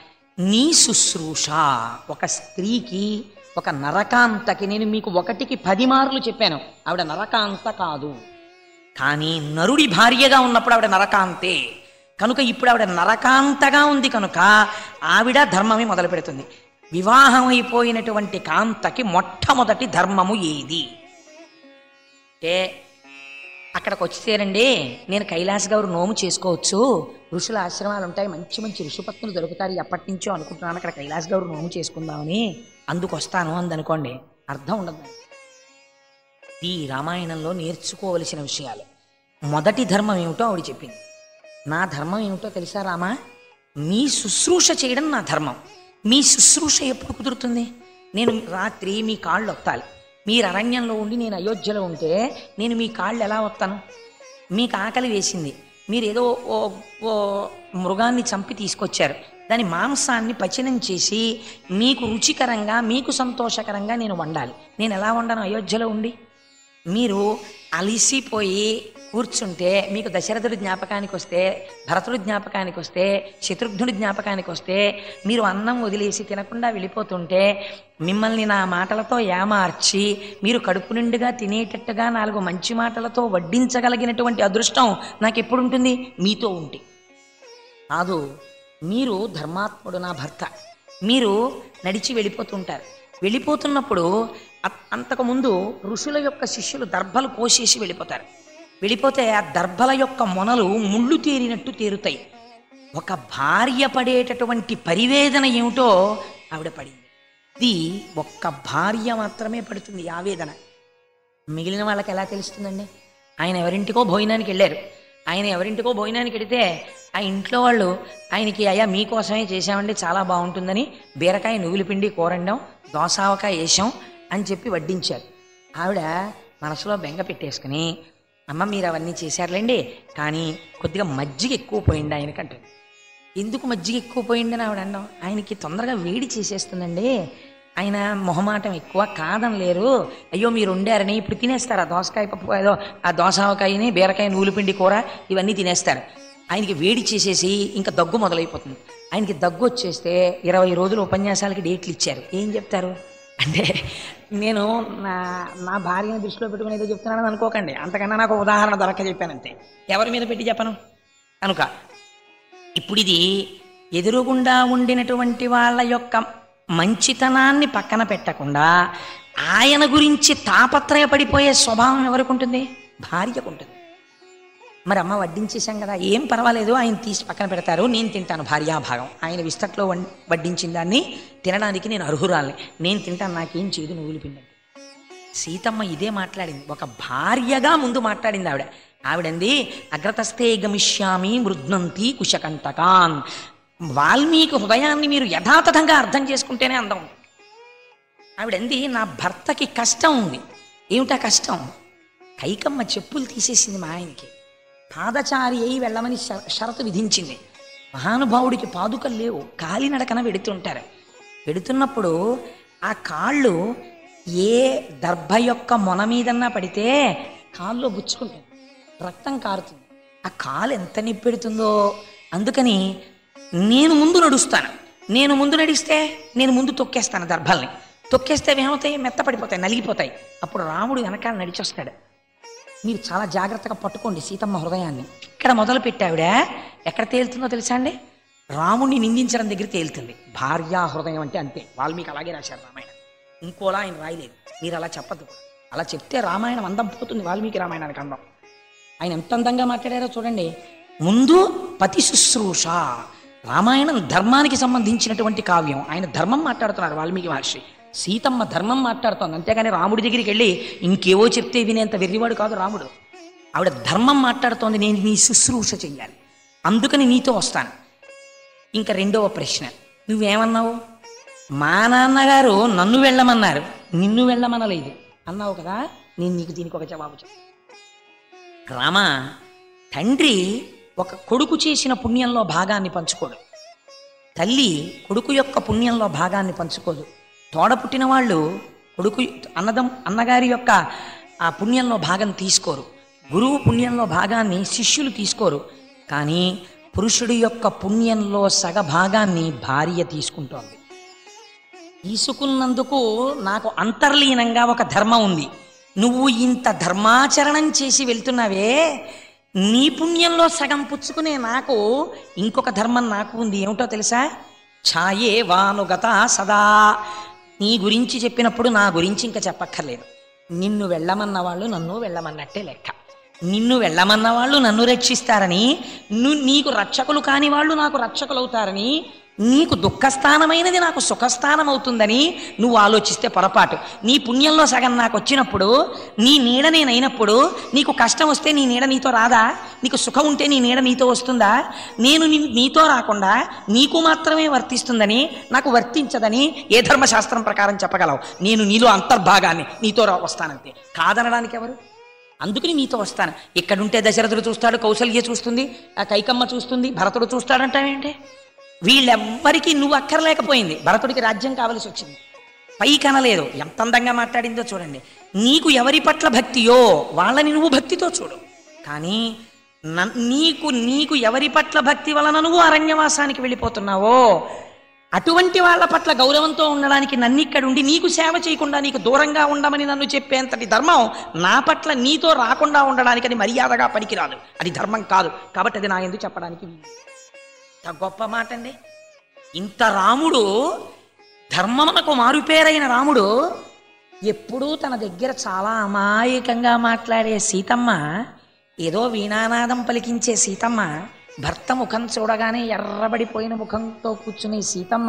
నీ శుశ్రూష ఒక స్త్రీకి ఒక నరకాంతకి నేను మీకు ఒకటికి పది మార్లు చెప్పాను ఆవిడ నరకాంత కాదు కానీ నరుడి భార్యగా ఉన్నప్పుడు ఆవిడ నరకాంతే కనుక ఇప్పుడు ఆవిడ నరకాంతగా ఉంది కనుక ఆవిడ ధర్మమే మొదలు పెడుతుంది వివాహం అయిపోయినటువంటి కాంతకి మొట్టమొదటి ధర్మము ఏది అంటే అక్కడికి వచ్చేసారండి నేను కైలాస్ గౌరు నోము చేసుకోవచ్చు ఋషుల ఆశ్రమాలు ఉంటాయి మంచి మంచి ఋషిపత్నులు దొరుకుతారు ఎప్పటి నుంచో అనుకుంటున్నాను అక్కడ కైలాస్ గౌరు నోము చేసుకుందామని అందుకు వస్తాను అందనుకోండి అర్థం ఉండదు ఈ రామాయణంలో నేర్చుకోవలసిన విషయాలు మొదటి ధర్మం ఏమిటో ఆవిడ చెప్పింది నా ధర్మం ఏమిటో తెలుసా రామా మీ శుశ్రూష చేయడం నా ధర్మం మీ శుశ్రూష ఎప్పుడు కుదురుతుంది నేను రాత్రి మీ కాళ్ళు ఒత్తాలి మీరు అరణ్యంలో ఉండి నేను అయోధ్యలో ఉంటే నేను మీ కాళ్ళు ఎలా వస్తాను మీకు ఆకలి వేసింది మీరు ఏదో ఓ ఓ మృగాన్ని చంపి తీసుకొచ్చారు దాని మాంసాన్ని పచనం చేసి మీకు రుచికరంగా మీకు సంతోషకరంగా నేను వండాలి నేను ఎలా వండాను అయోధ్యలో ఉండి మీరు అలిసిపోయి కూర్చుంటే మీకు దశరథుడి జ్ఞాపకానికి వస్తే భరతుడి జ్ఞాపకానికి వస్తే శత్రుఘ్నుడి జ్ఞాపకానికి వస్తే మీరు అన్నం వదిలేసి తినకుండా వెళ్ళిపోతుంటే మిమ్మల్ని నా మాటలతో ఏమార్చి మీరు కడుపు నిండుగా తినేటట్టుగా నాలుగు మంచి మాటలతో వడ్డించగలిగినటువంటి అదృష్టం నాకు ఎప్పుడు ఉంటుంది మీతో ఉంటే కాదు మీరు ధర్మాత్ముడు నా భర్త మీరు నడిచి వెళ్ళిపోతుంటారు వెళ్ళిపోతున్నప్పుడు అ- అంతకుముందు ఋషుల యొక్క శిష్యులు దర్భలు కోసేసి వెళ్ళిపోతారు వెళ్ళిపోతే ఆ దర్భల యొక్క మొనలు ముళ్ళు తేరినట్టు తేరుతాయి ఒక భార్య పడేటటువంటి పరివేదన ఏమిటో ఆవిడ పడింది ఇది ఒక్క భార్య మాత్రమే పడుతుంది ఈ ఆవేదన మిగిలిన వాళ్ళకి ఎలా తెలుస్తుందండి ఆయన ఎవరింటికో భోజనానికి వెళ్ళారు ఆయన ఎవరింటికో భోజనానికి వెళితే ఆ ఇంట్లో వాళ్ళు ఆయనకి అయ్యా మీకోసమే చేశామండి చాలా బాగుంటుందని బీరకాయ నువ్వుల పిండి కూరండం దోసావకాయ వేసాం అని చెప్పి వడ్డించారు ఆవిడ మనసులో బెంగ పెట్టేసుకుని అమ్మ మీరు అవన్నీ చేశారులేండి కానీ కొద్దిగా మజ్జిగ ఎక్కువ పోయింది ఆయనకంటుంది ఎందుకు మజ్జిగ ఎక్కువ పోయిందని ఆవిడ అన్నాం ఆయనకి తొందరగా వేడి చేసేస్తుందండి ఆయన మొహమాటం ఎక్కువ కాదని లేరు అయ్యో మీరు వండారని ఇప్పుడు తినేస్తారు ఆ దోసకాయ పప్పు ఏదో ఆ దోసావకాయని బీరకాయ నూలుపిండి కూర ఇవన్నీ తినేస్తారు ఆయనకి వేడి చేసేసి ఇంకా దగ్గు మొదలైపోతుంది ఆయనకి దగ్గు వచ్చేస్తే ఇరవై రోజులు ఉపన్యాసాలకి డేట్లు ఇచ్చారు ఏం చెప్తారు అంటే నేను నా నా భార్యని దృష్టిలో పెట్టుకుని ఏదో చెప్తున్నానని అనుకోకండి అంతకన్నా నాకు ఒక ఉదాహరణ దొరక్క చెప్పానంతే ఎవరి మీద పెట్టి చెప్పను కనుక ఇప్పుడు ఇది ఎదురుగుండా ఉండినటువంటి వాళ్ళ యొక్క మంచితనాన్ని పక్కన పెట్టకుండా ఆయన గురించి తాపత్రయపడిపోయే స్వభావం ఎవరికి ఉంటుంది భార్యకు ఉంటుంది మరి అమ్మ వడ్డించేశాం కదా ఏం పర్వాలేదు ఆయన తీసి పక్కన పెడతారు నేను తింటాను భార్యాభాగం ఆయన విస్తట్లో వం- వడ్డించిన దాన్ని తినడానికి నేను అర్హురాల్ని నేను తింటాను నాకేం చేయదు నువ్వులు పిండండి సీతమ్మ ఇదే మాట్లాడింది ఒక భార్యగా ముందు మాట్లాడింది ఆవిడ ఆవిడంది అగ్రతస్థే గమిష్యామి మృద్నంతి కుశకంటకాన్ వాల్మీకి హృదయాన్ని మీరు యథాతథంగా అర్థం చేసుకుంటేనే అందం ఉంటుంది ఆవిడంది నా భర్తకి కష్టం ఉంది ఏమిటా కష్టం కైకమ్మ చెప్పులు తీసేసింది మా ఆయనకి పాదచారి అయి వెళ్ళమని షర- షరతు విధించింది మహానుభావుడికి పాదుకలు లేవు కాలినడకన వెడుతుంటారు వెడుతున్నప్పుడు ఆ కాళ్ళు ఏ దర్భ యొక్క మొన మీదన్నా పడితే కాల్లో గుచ్చుకుంటుంది రక్తం కారుతుంది ఆ కాలు ఎంత నిప్పెడుతుందో అందుకని నేను ముందు నడుస్తాను నేను ముందు నడిస్తే నేను ముందు తొక్కేస్తాను దర్భల్ని తొక్కేస్తే ఏమవుతాయి మెత్తపడిపోతాయి నలిగిపోతాయి అప్పుడు రాముడు వెనకాల నడిచొస్తాడు మీరు చాలా జాగ్రత్తగా పట్టుకోండి సీతమ్మ హృదయాన్ని ఇక్కడ మొదలు పెట్టావిడ ఎక్కడ తేలుతుందో తెలుసా అండి రాముడిని నిందించడం దగ్గర తేలుతుంది భార్యా హృదయం అంటే అంతే వాల్మీకి అలాగే రాశారు రామాయణం ఇంకోలా ఆయన రాయలేదు మీరు అలా చెప్పద్దు కూడా అలా చెప్తే రామాయణం అందం పోతుంది వాల్మీకి రామాయణానికి అందం ఆయన ఎంత అందంగా మాట్లాడారో చూడండి ముందు పతి శుశ్రూష రామాయణం ధర్మానికి సంబంధించినటువంటి కావ్యం ఆయన ధర్మం మాట్లాడుతున్నారు వాల్మీకి మహర్షి సీతమ్మ ధర్మం మాట్లాడుతోంది అంతేగాని రాముడి దగ్గరికి వెళ్ళి ఇంకేవో చెప్తే వినేంత వెర్రివాడు కాదు రాముడు ఆవిడ ధర్మం మాట్లాడుతోంది నేను నీ శుశ్రూష చెయ్యాలి అందుకని నీతో వస్తాను ఇంకా రెండవ ప్రశ్న నువ్వేమన్నావు మా నాన్నగారు నన్ను వెళ్ళమన్నారు నిన్ను వెళ్ళమనలేదు అన్నావు కదా నేను నీకు దీనికి ఒక జవాబు చెప్తాను రామ తండ్రి ఒక కొడుకు చేసిన పుణ్యంలో భాగాన్ని పంచుకోడు తల్లి కొడుకు యొక్క పుణ్యంలో భాగాన్ని పంచుకోదు తోడ పుట్టిన వాళ్ళు కొడుకు అన్నదం అన్నగారి యొక్క ఆ పుణ్యంలో భాగం తీసుకోరు గురువు పుణ్యంలో భాగాన్ని శిష్యులు తీసుకోరు కానీ పురుషుడి యొక్క పుణ్యంలో సగ భాగాన్ని భార్య తీసుకుంటోంది తీసుకున్నందుకు నాకు అంతర్లీనంగా ఒక ధర్మం ఉంది నువ్వు ఇంత ధర్మాచరణం చేసి వెళ్తున్నావే నీ పుణ్యంలో సగం పుచ్చుకునే నాకు ఇంకొక ధర్మం నాకు ఉంది ఏమిటో తెలుసా ఛాయే వానుగత సదా నీ గురించి చెప్పినప్పుడు నా గురించి ఇంకా చెప్పక్కర్లేదు నిన్ను వెళ్ళమన్న వాళ్ళు నన్ను వెళ్ళమన్నట్టే లెక్క నిన్ను వెళ్ళమన్న వాళ్ళు నన్ను రక్షిస్తారని ను- నీకు రక్షకులు కాని వాళ్ళు నాకు రక్షకులు అవుతారని నీకు దుఃఖస్థానమైనది నాకు సుఖస్థానం అవుతుందని నువ్వు ఆలోచిస్తే పొరపాటు నీ పుణ్యంలో సగం నాకు వచ్చినప్పుడు నీ నీడ నేనైనప్పుడు నీకు కష్టం వస్తే నీ నీడ నీతో రాదా నీకు సుఖం ఉంటే నీ నీడ నీతో వస్తుందా నేను నీ- నీతో రాకుండా నీకు మాత్రమే వర్తిస్తుందని నాకు వర్తించదని ఏ ధర్మశాస్త్రం ప్రకారం చెప్పగలవు నేను నీలో అంతర్భాగాన్ని నీతో రా- వస్తానంతే కాదనడానికి ఎవరు అందుకని నీతో వస్తాను ఇక్కడుంటే దశరథుడు చూస్తాడు కౌసల్య చూస్తుంది ఆ కైకమ్మ చూస్తుంది భరతుడు చూస్తాడంటావేంటి వీళ్ళెవ్వరికీ నువ్వు అక్కర్లేకపోయింది భరతుడికి రాజ్యం కావలసి వచ్చింది పై కనలేదు ఎంత అందంగా మాట్లాడిందో చూడండి నీకు ఎవరి పట్ల భక్తియో వాళ్ళని నువ్వు భక్తితో చూడు కానీ నన్- నీకు నీకు ఎవరి పట్ల భక్తి వలన నువ్వు అరణ్యవాసానికి వెళ్ళిపోతున్నావో అటువంటి వాళ్ళ పట్ల గౌరవంతో ఉండడానికి నన్ను ఇక్కడ ఉండి నీకు సేవ చేయకుండా నీకు దూరంగా ఉండమని నన్ను చెప్పేంతటి ధర్మం నా పట్ల నీతో రాకుండా ఉండడానికి అది మర్యాదగా పనికిరాదు అది ధర్మం కాదు కాబట్టి అది నా ఎందుకు చెప్పడానికి వీలు. ఇంత గొప్ప మాట అండి ఇంత రాముడు ధర్మమునకు మారుపేరైన రాముడు ఎప్పుడూ తన దగ్గర చాలా అమాయకంగా మాట్లాడే సీతమ్మ ఏదో వీణానాదం పలికించే సీతమ్మ భర్త ముఖం చూడగానే ఎర్రబడిపోయిన ముఖంతో కూర్చునే సీతమ్మ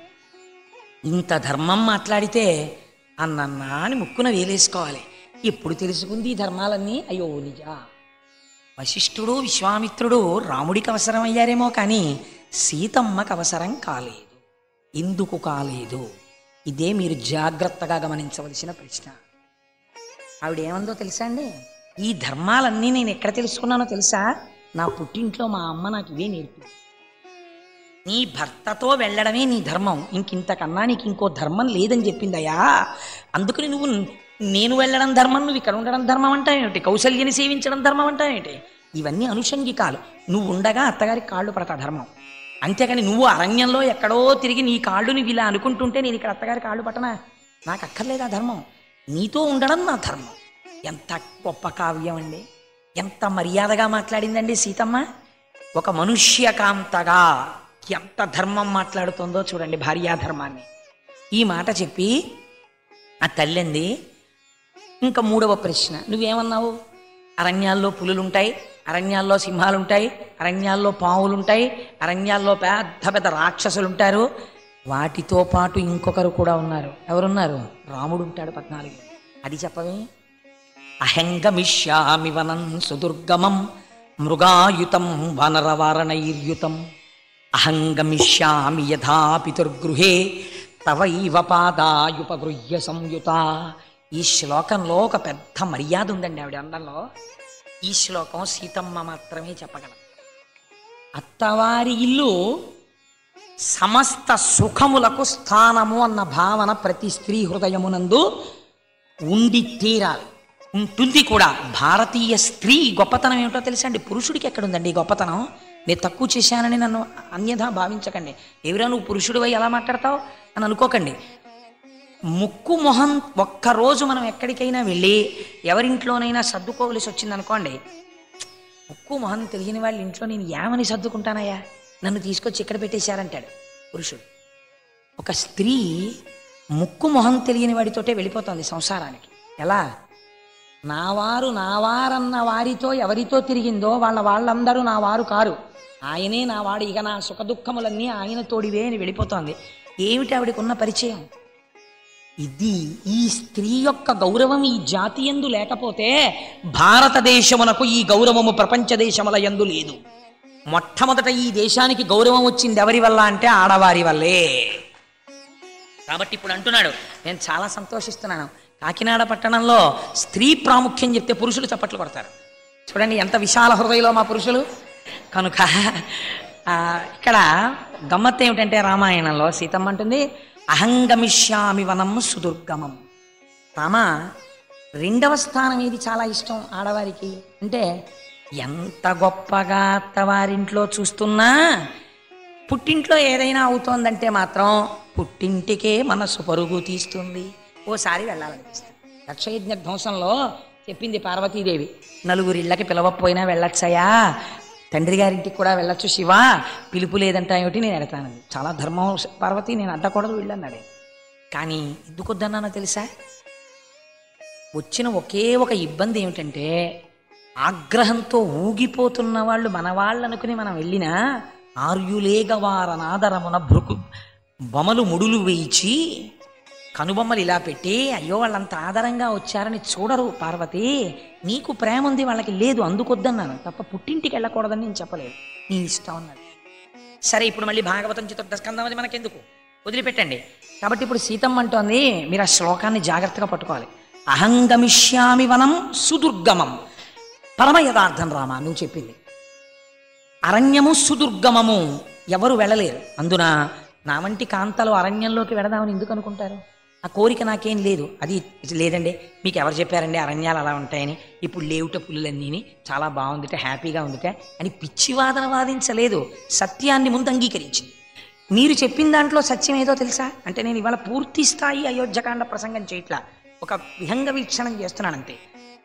ఇంత ధర్మం మాట్లాడితే అన్నన్నా అని ముక్కున వేలేసుకోవాలి ఎప్పుడు తెలుసుకుంది ఈ ధర్మాలన్నీ అయ్యో నిజా వశిష్ఠుడు విశ్వామిత్రుడు రాముడికి అవసరం అయ్యారేమో కానీ సీతమ్మకు అవసరం కాలేదు ఎందుకు కాలేదు ఇదే మీరు జాగ్రత్తగా గమనించవలసిన ప్రశ్న ఆవిడ ఏమందో తెలుసా అండి ఈ ధర్మాలన్నీ నేను ఎక్కడ తెలుసుకున్నానో తెలుసా నా పుట్టింట్లో మా అమ్మ నాకు ఇవే నేర్పింది నీ భర్తతో వెళ్ళడమే నీ ధర్మం ఇంకింతకన్నా నీకు ఇంకో ధర్మం లేదని చెప్పిందయ్యా అందుకని నువ్వు నేను వెళ్ళడం ధర్మం నువ్వు ఇక్కడ ఉండడం ధర్మం అంటావేమిటి కౌశల్యని సేవించడం ధర్మం అంటావేమిటి ఇవన్నీ అనుషంగికాలు నువ్వు ఉండగా అత్తగారి కాళ్ళు పడతా ధర్మం అంతేకాని నువ్వు అరణ్యంలో ఎక్కడో తిరిగి నీ కాళ్ళు నువ్వు ఇలా అనుకుంటుంటే నేను ఇక్కడ అత్తగారి కాళ్ళు పట్టనా నాకు అక్కర్లేదా ధర్మం నీతో ఉండడం నా ధర్మం ఎంత గొప్ప కావ్యం అండి ఎంత మర్యాదగా మాట్లాడిందండి సీతమ్మ ఒక మనుష్య కాంతగా ఎంత ధర్మం మాట్లాడుతుందో చూడండి భార్యాధర్మాన్ని ఈ మాట చెప్పి ఆ తల్లింది ఇంకా మూడవ ప్రశ్న నువ్వేమన్నావు అరణ్యాల్లో పులులుంటాయి అరణ్యాల్లో సింహాలుంటాయి అరణ్యాల్లో పావులుంటాయి అరణ్యాల్లో పెద్ద పెద్ద రాక్షసులు ఉంటారు వాటితో పాటు ఇంకొకరు కూడా ఉన్నారు ఎవరున్నారు రాముడు ఉంటాడు పద్నాలుగు అది చెప్పవే అహంగమిష్యామి వనం సుదుర్గమం మృగాయుతం వనరవారణైర్యుతం అహంగమిష్యామి యథా పితుర్గృహే తవైవ పాదాయుపగృహ్య సంయుత ఈ శ్లోకంలో ఒక పెద్ద మర్యాద ఉందండి ఆవిడ అందంలో ఈ శ్లోకం సీతమ్మ మాత్రమే చెప్పగలదు అత్తవారి ఇల్లు సమస్త సుఖములకు స్థానము అన్న భావన ప్రతి స్త్రీ హృదయమునందు ఉండి తీరాలి ఉంటుంది కూడా భారతీయ స్త్రీ గొప్పతనం ఏమిటో తెలుసా అండి పురుషుడికి ఎక్కడుందండి ఈ గొప్పతనం నేను తక్కువ చేశానని నన్ను అన్యథా భావించకండి ఎవరా నువ్వు పురుషుడివై ఎలా మాట్లాడతావు అని అనుకోకండి ముక్కు మొహం ఒక్కరోజు మనం ఎక్కడికైనా వెళ్ళి ఎవరింట్లోనైనా సర్దుకోవలసి వచ్చిందనుకోండి ముక్కు మొహం తెలియని వాళ్ళ ఇంట్లో నేను ఏమని సర్దుకుంటానయ్యా నన్ను తీసుకొచ్చి ఇక్కడ పెట్టేశారంటాడు పురుషుడు ఒక స్త్రీ ముక్కు మొహం తెలియని వాడితోటే వెళ్ళిపోతుంది సంసారానికి ఎలా నావారు నావారన్న వారితో ఎవరితో తిరిగిందో వాళ్ళ వాళ్ళందరూ నా వారు కారు ఆయనే నా వాడు ఇక నా సుఖదుఖములన్నీ ఆయన తోడివే అని వెళ్ళిపోతోంది ఏమిటి ఆవిడకు ఉన్న పరిచయం ఇది ఈ స్త్రీ యొక్క గౌరవం ఈ జాతి ఎందు లేకపోతే భారతదేశమునకు ఈ గౌరవము ప్రపంచ దేశముల ఎందు లేదు మొట్టమొదట ఈ దేశానికి గౌరవం వచ్చింది ఎవరి వల్ల అంటే ఆడవారి వల్లే కాబట్టి ఇప్పుడు అంటున్నాడు నేను చాలా సంతోషిస్తున్నాను కాకినాడ పట్టణంలో స్త్రీ ప్రాముఖ్యం చెప్తే పురుషులు చప్పట్లు కొడతారు చూడండి ఎంత విశాల హృదయలో మా పురుషులు కనుక ఆ, ఇక్కడ గమ్మత్తు ఏమిటంటే రామాయణంలో సీతమ్మ అంటుంది అహంగమిష్యామి వనం సుదుర్గమం రామ రెండవ స్థానం ఏది చాలా ఇష్టం ఆడవారికి అంటే ఎంత గొప్పగా అత్తవారింట్లో చూస్తున్నా పుట్టింట్లో ఏదైనా అవుతోందంటే మాత్రం పుట్టింటికే మనసు పరుగు తీస్తుంది ఓసారి వెళ్ళాలనిపిస్తుంది లక్షయజ్ఞ ధ్వంసంలో చెప్పింది పార్వతీదేవి నలుగురిళ్ళకి పిలవకపోయినా వెళ్ళొచ్చయా తండ్రి గారింటికి కూడా వెళ్ళొచ్చు శివ పిలుపు లేదంటా ఏమిటి నేను ఎడతానంది చాలా ధర్మం పార్వతి నేను అడ్డకూడదు వెళ్ళన్నాడే కానీ ఎందుకు వద్దన్నానో తెలుసా వచ్చిన ఒకే ఒక ఇబ్బంది ఏమిటంటే ఆగ్రహంతో ఊగిపోతున్న వాళ్ళు మన వాళ్ళు అనుకుని మనం వెళ్ళినా ఆర్యులేగవారనాదరమున భృకు బొమలు ముడులు వేయిచి కనుబొమ్మలు ఇలా పెట్టి అయ్యో వాళ్ళంత ఆదరంగా వచ్చారని చూడరు పార్వతి నీకు ప్రేమ ఉంది వాళ్ళకి లేదు అందుకొద్దన్నాను తప్ప పుట్టింటికి వెళ్ళకూడదని నేను చెప్పలేదు నీ ఇష్టం అన్నాడు సరే ఇప్పుడు మళ్ళీ భాగవతం చతుర్థ స్కందం అది మనకెందుకు వదిలిపెట్టండి కాబట్టి ఇప్పుడు సీతమ్మ అంటోంది మీరు ఆ శ్లోకాన్ని జాగ్రత్తగా పట్టుకోవాలి అహంగమిష్యామి వనం సుదుర్గమం పరమ యథార్థం రామ నువ్వు చెప్పింది అరణ్యము సుదుర్గమము ఎవరు వెళ్ళలేరు అందున నా వంటి కాంతలు అరణ్యంలోకి వెళదామని ఎందుకు అనుకుంటారు ఆ కోరిక నాకేం లేదు అది లేదండి మీకు ఎవరు చెప్పారండి అరణ్యాలు అలా ఉంటాయని ఇప్పుడు లేవుట పుల్లన్నీ చాలా బాగుందిట హ్యాపీగా ఉందిట అని పిచ్చివాదన వాదించలేదు సత్యాన్ని ముందు అంగీకరించింది మీరు చెప్పిన దాంట్లో సత్యం ఏదో తెలుసా అంటే నేను ఇవాళ పూర్తి స్థాయి అయోధ్యకాండ ప్రసంగం చేయట్లా ఒక విహంగ వీక్షణం చేస్తున్నానంతే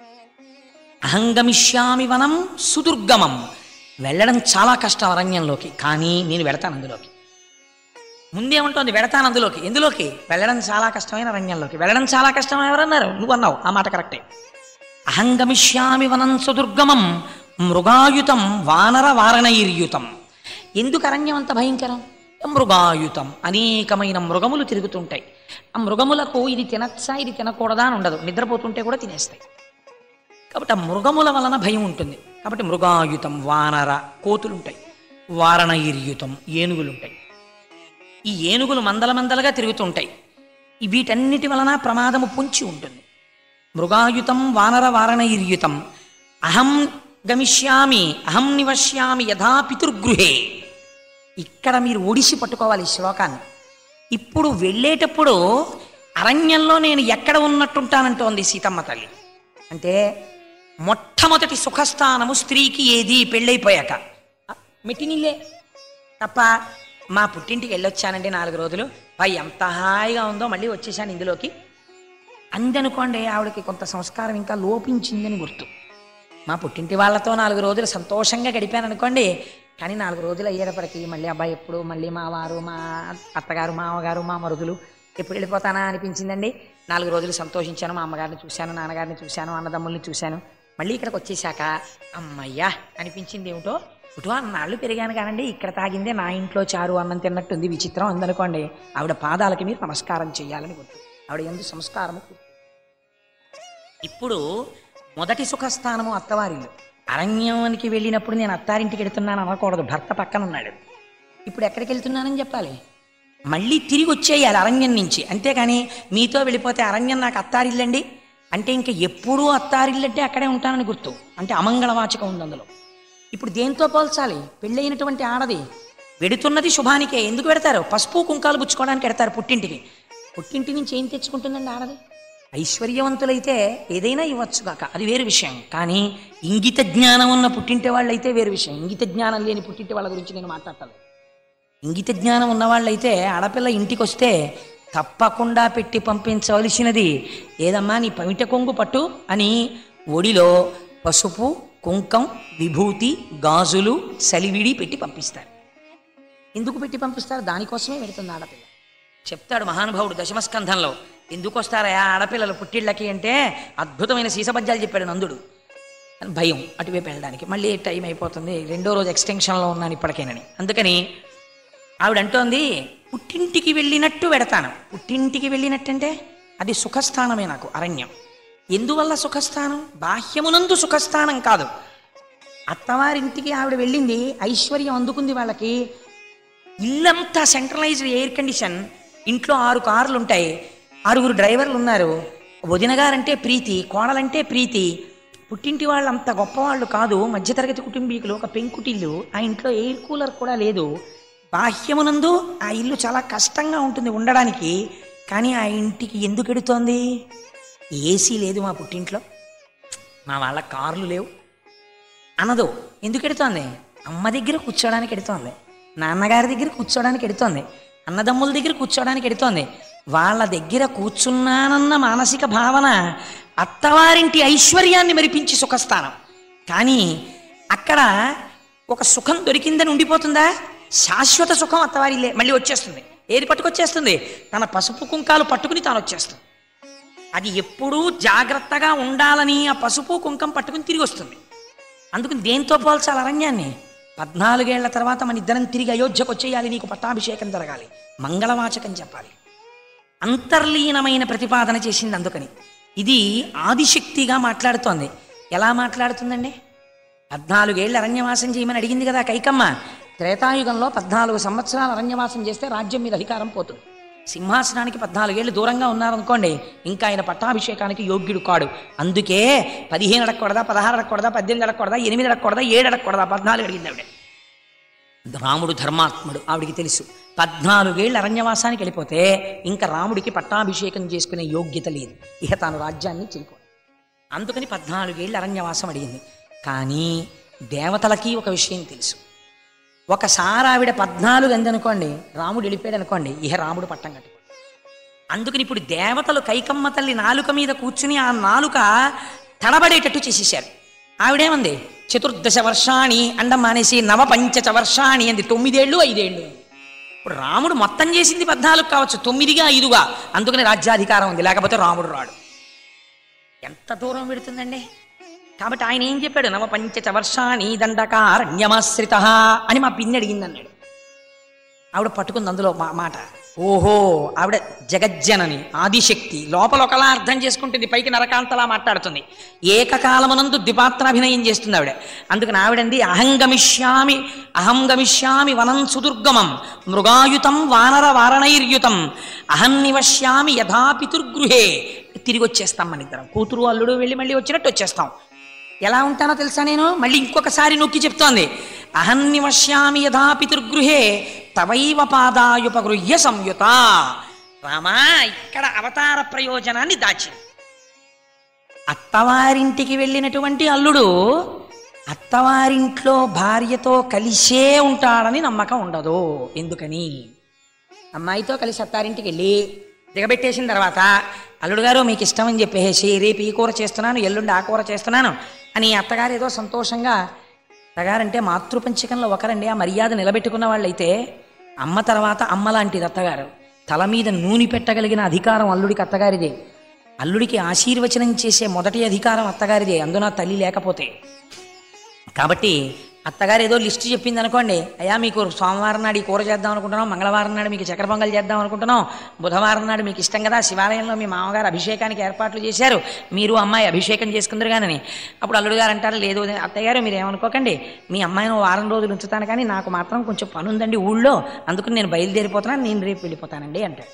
అహంగమిష్యామి వనం సుదుర్గమం వెళ్ళడం చాలా కష్టం అరణ్యంలోకి కానీ నేను వెళతాను అందులోకి ముందేముంటుంది వెడతాను అందులోకి ఎందులోకి వెళ్ళడం చాలా కష్టమైన రంగంలోకి వెళ్ళడం చాలా కష్టం ఎవరన్నారు నువ్వు అన్నావు ఆ మాట కరెక్టే అహంగమిష్యామి వనం సుదుర్గమం మృగాయుతం వానర వారణైర్యుతం ఎందుకు అరణ్యం అంత భయంకరం మృగాయుతం అనేకమైన మృగములు తిరుగుతుంటాయి ఆ మృగములకు ఇది తినచ్చా ఇది తినకూడదా అని ఉండదు నిద్రపోతుంటే కూడా తినేస్తాయి కాబట్టి ఆ మృగముల వలన భయం ఉంటుంది కాబట్టి మృగాయుతం వానర కోతులుంటాయి వారణైర్యుతం ఏనుగులుంటాయి ఈ ఏనుగులు మందల మందలుగా తిరుగుతుంటాయి ఈ వీటన్నిటి వలన ప్రమాదము పొంచి ఉంటుంది మృగాయుతం వానర వారణైర్యుతం అహం గమిష్యామి అహం నివశ్యామి యథా పితృగృహే ఇక్కడ మీరు ఒడిసి పట్టుకోవాలి ఈ శ్లోకాన్ని ఇప్పుడు వెళ్ళేటప్పుడు అరణ్యంలో నేను ఎక్కడ ఉన్నట్టుంటానంటోంది సీతమ్మ తల్లి అంటే మొట్టమొదటి సుఖస్థానము స్త్రీకి ఏది పెళ్ళైపోయాక ఆ, మెట్టినిల్లే తప్ప మా పుట్టింటికి వెళ్ళొచ్చానండి నాలుగు రోజులు పై ఎంత హాయిగా ఉందో మళ్ళీ వచ్చేసాను ఇందులోకి అందనుకోండి ఆవిడకి కొంత సంస్కారం ఇంకా లోపించిందని గుర్తు మా పుట్టింటి వాళ్ళతో నాలుగు రోజులు సంతోషంగా గడిపాను అనుకోండి కానీ నాలుగు రోజులు అయ్యేటప్పటికి మళ్ళీ అబ్బాయి ఎప్పుడు మళ్ళీ మా వారు మా అత్తగారు మామగారు మా మరుదులు ఎప్పుడు వెళ్ళిపోతానా అనిపించిందండి నాలుగు రోజులు సంతోషించాను మా అమ్మగారిని చూశాను నాన్నగారిని చూశాను అన్నదమ్ముల్ని చూశాను మళ్ళీ ఇక్కడికి వచ్చేసాక అమ్మయ్యా అనిపించింది ఏమిటో ఇటు అన్నాళ్ళు పెరిగాను కానండి ఇక్కడ తాగిందే నా ఇంట్లో చారు అన్నం తిన్నట్టుంది విచిత్రం అందనుకోండి ఆవిడ పాదాలకి మీరు నమస్కారం చేయాలని గుర్తు ఆవిడ ఎందు సంస్కారము గుర్తు ఇప్పుడు మొదటి సుఖస్థానము అత్తవారిల్లు అరణ్యానికి వెళ్ళినప్పుడు నేను అత్తారింటికి వెళ్తున్నాను అనకూడదు భర్త పక్కన ఉన్నాడు ఇప్పుడు ఎక్కడికి వెళ్తున్నానని చెప్పాలి మళ్ళీ తిరిగి వచ్చేయాలి అరణ్యం నుంచి అంతేకాని మీతో వెళ్ళిపోతే అరణ్యం నాకు అత్తారిల్లండి అంటే ఇంకా ఎప్పుడూ అత్తారిల్లంటే అక్కడే ఉంటానని గుర్తు అంటే అమంగళవాచకం ఉంది అందులో ఇప్పుడు దేంతో పోల్చాలి పెళ్ళైనటువంటి ఆడది వెడుతున్నది శుభానికే ఎందుకు పెడతారు పసుపు కుంకాలు పుచ్చుకోవడానికి పెడతారు పుట్టింటికి పుట్టింటి నుంచి ఏం తెచ్చుకుంటుందండి ఆడది ఐశ్వర్యవంతులైతే ఏదైనా ఇవ్వచ్చు కాక అది వేరు విషయం కానీ ఇంగిత జ్ఞానం ఉన్న పుట్టింటి వాళ్ళు అయితే వేరు విషయం ఇంగిత జ్ఞానం లేని పుట్టింటి వాళ్ళ గురించి నేను మాట్లాడతాను ఇంగిత జ్ఞానం ఉన్నవాళ్ళైతే ఆడపిల్ల ఇంటికి వస్తే తప్పకుండా పెట్టి పంపించవలసినది ఏదమ్మా నీ పమిట కొంగు పట్టు అని ఒడిలో పసుపు కుంకం విభూతి గాజులు సలివిడి పెట్టి పంపిస్తారు ఎందుకు పెట్టి పంపిస్తారు దానికోసమే పెడుతుంది ఆడపిల్ల చెప్తాడు మహానుభావుడు దశమస్కంధంలో ఎందుకు వస్తారా ఆడపిల్లలు పుట్టిళ్ళకి అంటే అద్భుతమైన సీసపద్యాలు చెప్పాడు నందుడు అని భయం అటువైపు వెళ్ళడానికి మళ్ళీ టైం అయిపోతుంది రెండో రోజు ఎక్స్టెన్షన్లో ఉన్నాను ఇప్పటికేనని అందుకని ఆవిడ అంటోంది పుట్టింటికి వెళ్ళినట్టు పెడతాను పుట్టింటికి వెళ్ళినట్టంటే అది సుఖస్థానమే నాకు అరణ్యం ఎందువల్ల సుఖస్థానం బాహ్యమునందు సుఖస్థానం కాదు అత్తవారింటికి ఆవిడ వెళ్ళింది ఐశ్వర్యం అందుకుంది వాళ్ళకి ఇల్లంతా సెంట్రలైజ్డ్ ఎయిర్ కండిషన్ ఇంట్లో ఆరు కార్లు ఉంటాయి ఆరుగురు డ్రైవర్లు ఉన్నారు వదిన గారంటే ప్రీతి కోడలంటే ప్రీతి పుట్టింటి వాళ్ళు అంత గొప్పవాళ్ళు కాదు మధ్యతరగతి కుటుంబీకులు ఒక పెంకుటిల్లు ఆ ఇంట్లో ఎయిర్ కూలర్ కూడా లేదు బాహ్యమునందు ఆ ఇల్లు చాలా కష్టంగా ఉంటుంది ఉండడానికి కానీ ఆ ఇంటికి ఎందుకు ఎడుతోంది ఏసీ లేదు మా పుట్టింట్లో మా వాళ్ళ కార్లు లేవు అనదు ఎందుకు ఎడుతోంది అమ్మ దగ్గర కూర్చోడానికి ఎడుతోంది నాన్నగారి దగ్గర కూర్చోడానికి ఎడుతోంది అన్నదమ్ముల దగ్గర కూర్చోడానికి ఎడుతోంది వాళ్ళ దగ్గర కూర్చున్నానన్న మానసిక భావన అత్తవారింటి ఐశ్వర్యాన్ని మరిపించి సుఖస్థానం కానీ అక్కడ ఒక సుఖం దొరికిందని ఉండిపోతుందా శాశ్వత సుఖం అత్తవారిలే మళ్ళీ వచ్చేస్తుంది ఏది పట్టుకొచ్చేస్తుంది తన పసుపు కుంకాలు పట్టుకుని తాను వచ్చేస్తుంది అది ఎప్పుడూ జాగ్రత్తగా ఉండాలని ఆ పసుపు కుంకం పట్టుకుని తిరిగి వస్తుంది అందుకని దేంతో పోల్చాలి అరణ్యాన్ని పద్నాలుగేళ్ల తర్వాత మన ఇద్దరం తిరిగి అయోధ్యకు వచ్చేయాలి నీకు పట్టాభిషేకం జరగాలి మంగళవాచకం చెప్పాలి అంతర్లీనమైన ప్రతిపాదన చేసింది అందుకని ఇది ఆదిశక్తిగా మాట్లాడుతోంది ఎలా మాట్లాడుతుందండి పద్నాలుగేళ్ళు అరణ్యవాసం చేయమని అడిగింది కదా కైకమ్మ త్రేతాయుగంలో పద్నాలుగు సంవత్సరాలు అరణ్యవాసం చేస్తే రాజ్యం మీద అధికారం పోతుంది సింహాసనానికి పద్నాలుగేళ్ళు దూరంగా ఉన్నారనుకోండి ఇంకా ఆయన పట్టాభిషేకానికి యోగ్యుడు కాడు అందుకే పదిహేను అడగకూడదా పదహారు అడగకూడదా పద్దెనిమిది అడగకూడదా ఎనిమిది అడగకూడదా ఏడు అడగకూడదా పద్నాలుగు అడిగింది ఆవిడ రాముడు ధర్మాత్ముడు ఆవిడికి తెలుసు పద్నాలుగేళ్ళు అరణ్యవాసానికి వెళ్ళిపోతే ఇంకా రాముడికి పట్టాభిషేకం చేసుకునే యోగ్యత లేదు ఇక తాను రాజ్యాన్ని చేయకూడదు అందుకని పద్నాలుగేళ్ళు అరణ్యవాసం అడిగింది కానీ దేవతలకి ఒక విషయం తెలుసు ఒకసారి ఆవిడ పద్నాలుగు అంది అనుకోండి రాముడు వెళ్ళిపోయాడు అనుకోండి ఇహ రాముడు పట్టం కట్టుకోండి అందుకని ఇప్పుడు దేవతలు కైకమ్మ తల్లి నాలుక మీద కూర్చుని ఆ నాలుక తడబడేటట్టు చేసేసారు ఆవిడేమంది చతుర్దశ వర్షాణి అండం మానేసి నవ పంచచ వర్షాణి అంది తొమ్మిదేళ్ళు ఐదేళ్ళు ఇప్పుడు రాముడు మొత్తం చేసింది పద్నాలుగు కావచ్చు తొమ్మిదిగా ఐదుగా అందుకని రాజ్యాధికారం ఉంది లేకపోతే రాముడు రాడు ఎంత దూరం పెడుతుందండి కాబట్టి ఆయన ఏం చెప్పాడు నవ పంచచ వర్షాణి దండకారణ్యమాశ్రిత అని మా పిన్ని అడిగింది అన్నాడు ఆవిడ పట్టుకుంది అందులో మా మాట ఓహో ఆవిడ జగజ్జనని ఆదిశక్తి లోపల ఒకలా అర్థం చేసుకుంటుంది పైకి నరకాంతలా మాట్లాడుతుంది ఏకకాలమునందు ద్విపాత్రాభినయం చేస్తుంది ఆవిడ అందుకని ఆవిడంది అహం గమిష్యామి అహం గమిష్యామి వనం సుదుర్గమం మృగాయుతం వానర వారణైర్యుతం అహం నివశ్యామి యథా పితుర్గృహే తిరిగి వచ్చేస్తాం మన ఇద్దరం కూతురు అల్లుడు వెళ్ళి మళ్ళీ వచ్చినట్టు వచ్చేస్తాం ఎలా ఉంటానో తెలుసా నేను మళ్ళీ ఇంకొకసారి నొక్కి చెప్తోంది అహం నివశ్యామి యథా పితృగృహే తవైవ పాదాయుపగృహ్య సంయుత రామా ఇక్కడ అవతార ప్రయోజనాన్ని దాచి అత్తవారింటికి వెళ్ళినటువంటి అల్లుడు అత్తవారింట్లో భార్యతో కలిసే ఉంటాడని నమ్మకం ఉండదు ఎందుకని అమ్మాయితో కలిసి అత్తారింటికి వెళ్ళి దిగబెట్టేసిన తర్వాత అల్లుడు గారు మీకు ఇష్టం అని చెప్పేసి రేపు ఈ కూర చేస్తున్నాను ఎల్లుండి ఆ కూర చేస్తున్నాను అని అత్తగారు ఏదో సంతోషంగా అత్తగారంటే మాతృపంచకంలో ఒకరండి ఆ మర్యాద నిలబెట్టుకున్న వాళ్ళైతే అమ్మ తర్వాత అమ్మ లాంటిది అత్తగారు తల మీద నూనె పెట్టగలిగిన అధికారం అల్లుడికి అత్తగారిదే అల్లుడికి ఆశీర్వచనం చేసే మొదటి అధికారం అత్తగారిదే అందున తల్లి లేకపోతే కాబట్టి అత్తగారు ఏదో లిస్ట్ చెప్పింది అనుకోండి అయ్యా మీకు సోమవారం నాడు ఈ కూర చేద్దాం అనుకుంటున్నాం మంగళవారం నాడు మీకు చక్కెర పొంగల్ చేద్దాం అనుకుంటున్నాం బుధవారం నాడు మీకు ఇష్టం కదా శివాలయంలో మీ మామగారు అభిషేకానికి ఏర్పాట్లు చేశారు మీరు అమ్మాయి అభిషేకం చేసుకుందరు కానీ అప్పుడు అల్లుడు గారు అంటారు లేదు అత్తయ్య గారు మీరు ఏమనుకోకండి మీ అమ్మాయిని ఓ వారం రోజులు ఉంచుతాను కానీ నాకు మాత్రం కొంచెం పని ఉందండి ఊళ్ళో అందుకని నేను బయలుదేరిపోతున్నాను నేను రేపు వెళ్ళిపోతానండి అంటాడు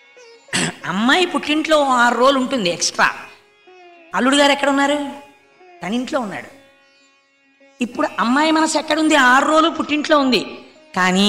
అమ్మాయి పుట్టింట్లో ఓ ఆరు రోజులు ఉంటుంది ఎక్స్ట్రా అల్లుడు గారు ఎక్కడ ఉన్నారు తన ఇంట్లో ఉన్నాడు ఇప్పుడు అమ్మాయి మనసు ఎక్కడుంది ఆరు రోజులు పుట్టింట్లో ఉంది కానీ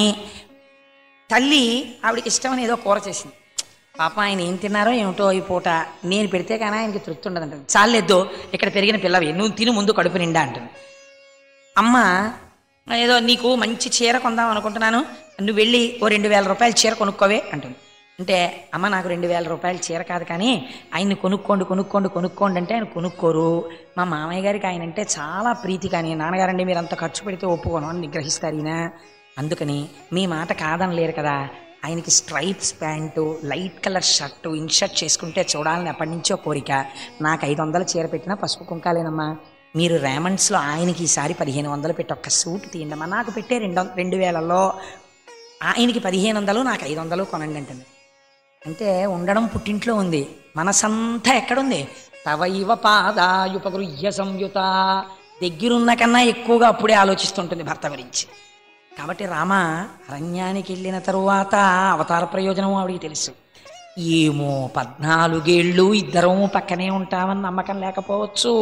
తల్లి ఆవిడకి ఇష్టమని ఏదో కూర చేసింది పాప ఆయన ఏం తిన్నారో ఏమిటో ఈ పూట నేను పెడితే కానీ ఆయనకి తృప్తి ఉండదంట చాలేద్దు ఇక్కడ పెరిగిన పిల్లవి నువ్వు తిను ముందు కడుపు నిండా అంటుంది అమ్మ ఏదో నీకు మంచి చీర కొందాం అనుకుంటున్నాను నువ్వు వెళ్ళి ఓ రెండు వేల రూపాయల చీర కొనుక్కోవే అంటుంది అంటే అమ్మ నాకు రెండు వేల రూపాయల చీర కాదు కానీ ఆయన్ని కొనుక్కోండి కొనుక్కోండి కొనుక్కోండి అంటే ఆయన కొనుక్కోరు మా మామయ్య గారికి ఆయన అంటే చాలా ప్రీతి కానీ నాన్నగారండి మీరు అంత ఖర్చు పెడితే ఒప్పుకోను అని నిగ్రహిస్తారు ఈయన అందుకని మీ మాట కాదనలేరు కదా ఆయనకి stripes pant light colour shirt in shirt చేసుకుంటే చూడాలని ఎప్పటి నుంచో కోరిక నాకు ఐదు వందల చీర పెట్టినా పసుపు కుంకాలేనమ్మా మీరు రేమండ్స్లో ఆయనకి ఈసారి పదిహేను వందలు పెట్టి ఒక్క సూట్ తీయండమ్మా నాకు పెట్టే రెండు వం- రెండు వేలలో ఆయనకి పదిహేను వందలు నాకు ఐదు వందలు కొనండి అంటుంది అంటే ఉండడం పుట్టింట్లో ఉంది మనసంతా ఎక్కడుంది తవైవ పాదాయుపగృహ్య సంయుత దగ్గరున్న కన్నా ఎక్కువగా అప్పుడే ఆలోచిస్తుంటుంది భర్త గురించి కాబట్టి రామ అరణ్యానికి వెళ్ళిన తరువాత అవతార ప్రయోజనం ఆవిడికి తెలుసు ఏమో పద్నాలుగేళ్ళు ఇద్దరం పక్కనే ఉంటామని నమ్మకం లేకపోవచ్చు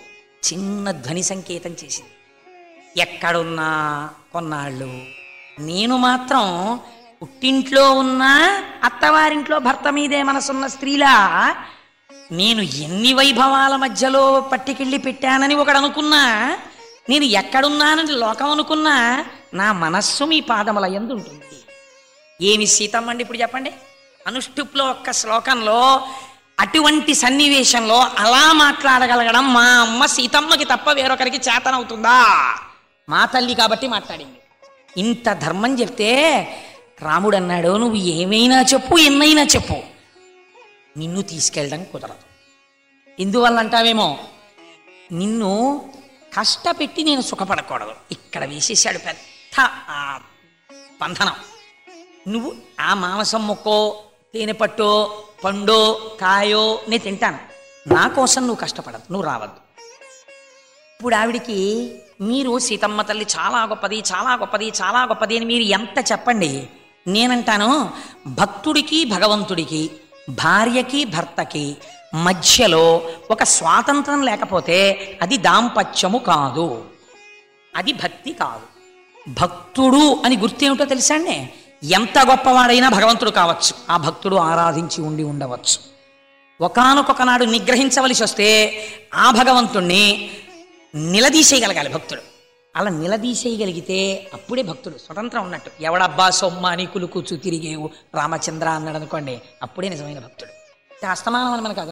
చిన్న ధ్వని సంకేతం చేసింది ఎక్కడున్నా కొన్నాళ్ళు నేను మాత్రం పుట్టింట్లో ఉన్నా అత్తవారింట్లో భర్త మీదే మనసున్న స్త్రీలా నేను ఎన్ని వైభవాల మధ్యలో పట్టికెళ్ళి పెట్టానని ఒకడు అనుకున్నా నేను ఎక్కడున్నానని లోకం అనుకున్నా నా మనస్సు మీ పాదముల యందు ఉంటుంది ఏమి సీతమ్మ అండి ఇప్పుడు చెప్పండి అనుష్టుప్లో ఒక్క శ్లోకంలో అటువంటి సన్నివేశంలో అలా మాట్లాడగలగడం మా అమ్మ సీతమ్మకి తప్ప వేరొకరికి చేతనవుతుందా మా తల్లి కాబట్టి మాట్లాడింది ఇంత ధర్మం చెప్తే రాముడు అన్నాడు నువ్వు ఏమైనా చెప్పు ఎన్నైనా చెప్పు నిన్ను తీసుకెళ్ళడం కుదరదు ఎందువల్ల అంటావేమో నిన్ను కష్టపెట్టి నేను సుఖపడకూడదు ఇక్కడ వేసేసాడు పెద్ద ఆ బంధనం నువ్వు ఆ మాంసం ముక్కో తేనె పట్టో పండో కాయో నేను తింటాను నా కోసం నువ్వు కష్టపడదు నువ్వు రావద్దు ఇప్పుడు ఆవిడికి మీరు సీతమ్మ తల్లి చాలా గొప్పది చాలా గొప్పది చాలా గొప్పది అని మీరు ఎంత చెప్పండి నేనంటాను భక్తుడికి భగవంతుడికి భార్యకి భర్తకి మధ్యలో ఒక స్వాతంత్రం లేకపోతే అది దాంపత్యము కాదు అది భక్తి కాదు భక్తుడు అని గుర్తేమిటో తెలుసా అండి ఎంత గొప్పవాడైనా భగవంతుడు కావచ్చు ఆ భక్తుడు ఆరాధించి ఉండి ఉండవచ్చు ఒకానొక నాడు నిగ్రహించవలసి వస్తే ఆ భగవంతుణ్ణి నిలదీసేయగలగాలి భక్తుడు అలా నిలదీసేయగలిగితే అప్పుడే భక్తుడు స్వతంత్రం ఉన్నట్టు ఎవడబ్బా సొమ్మ అని కులుకుచు తిరిగేవు రామచంద్ర అన్నాడు అనుకోండి అప్పుడే నిజమైన భక్తుడు అస్తమానం అని మనకు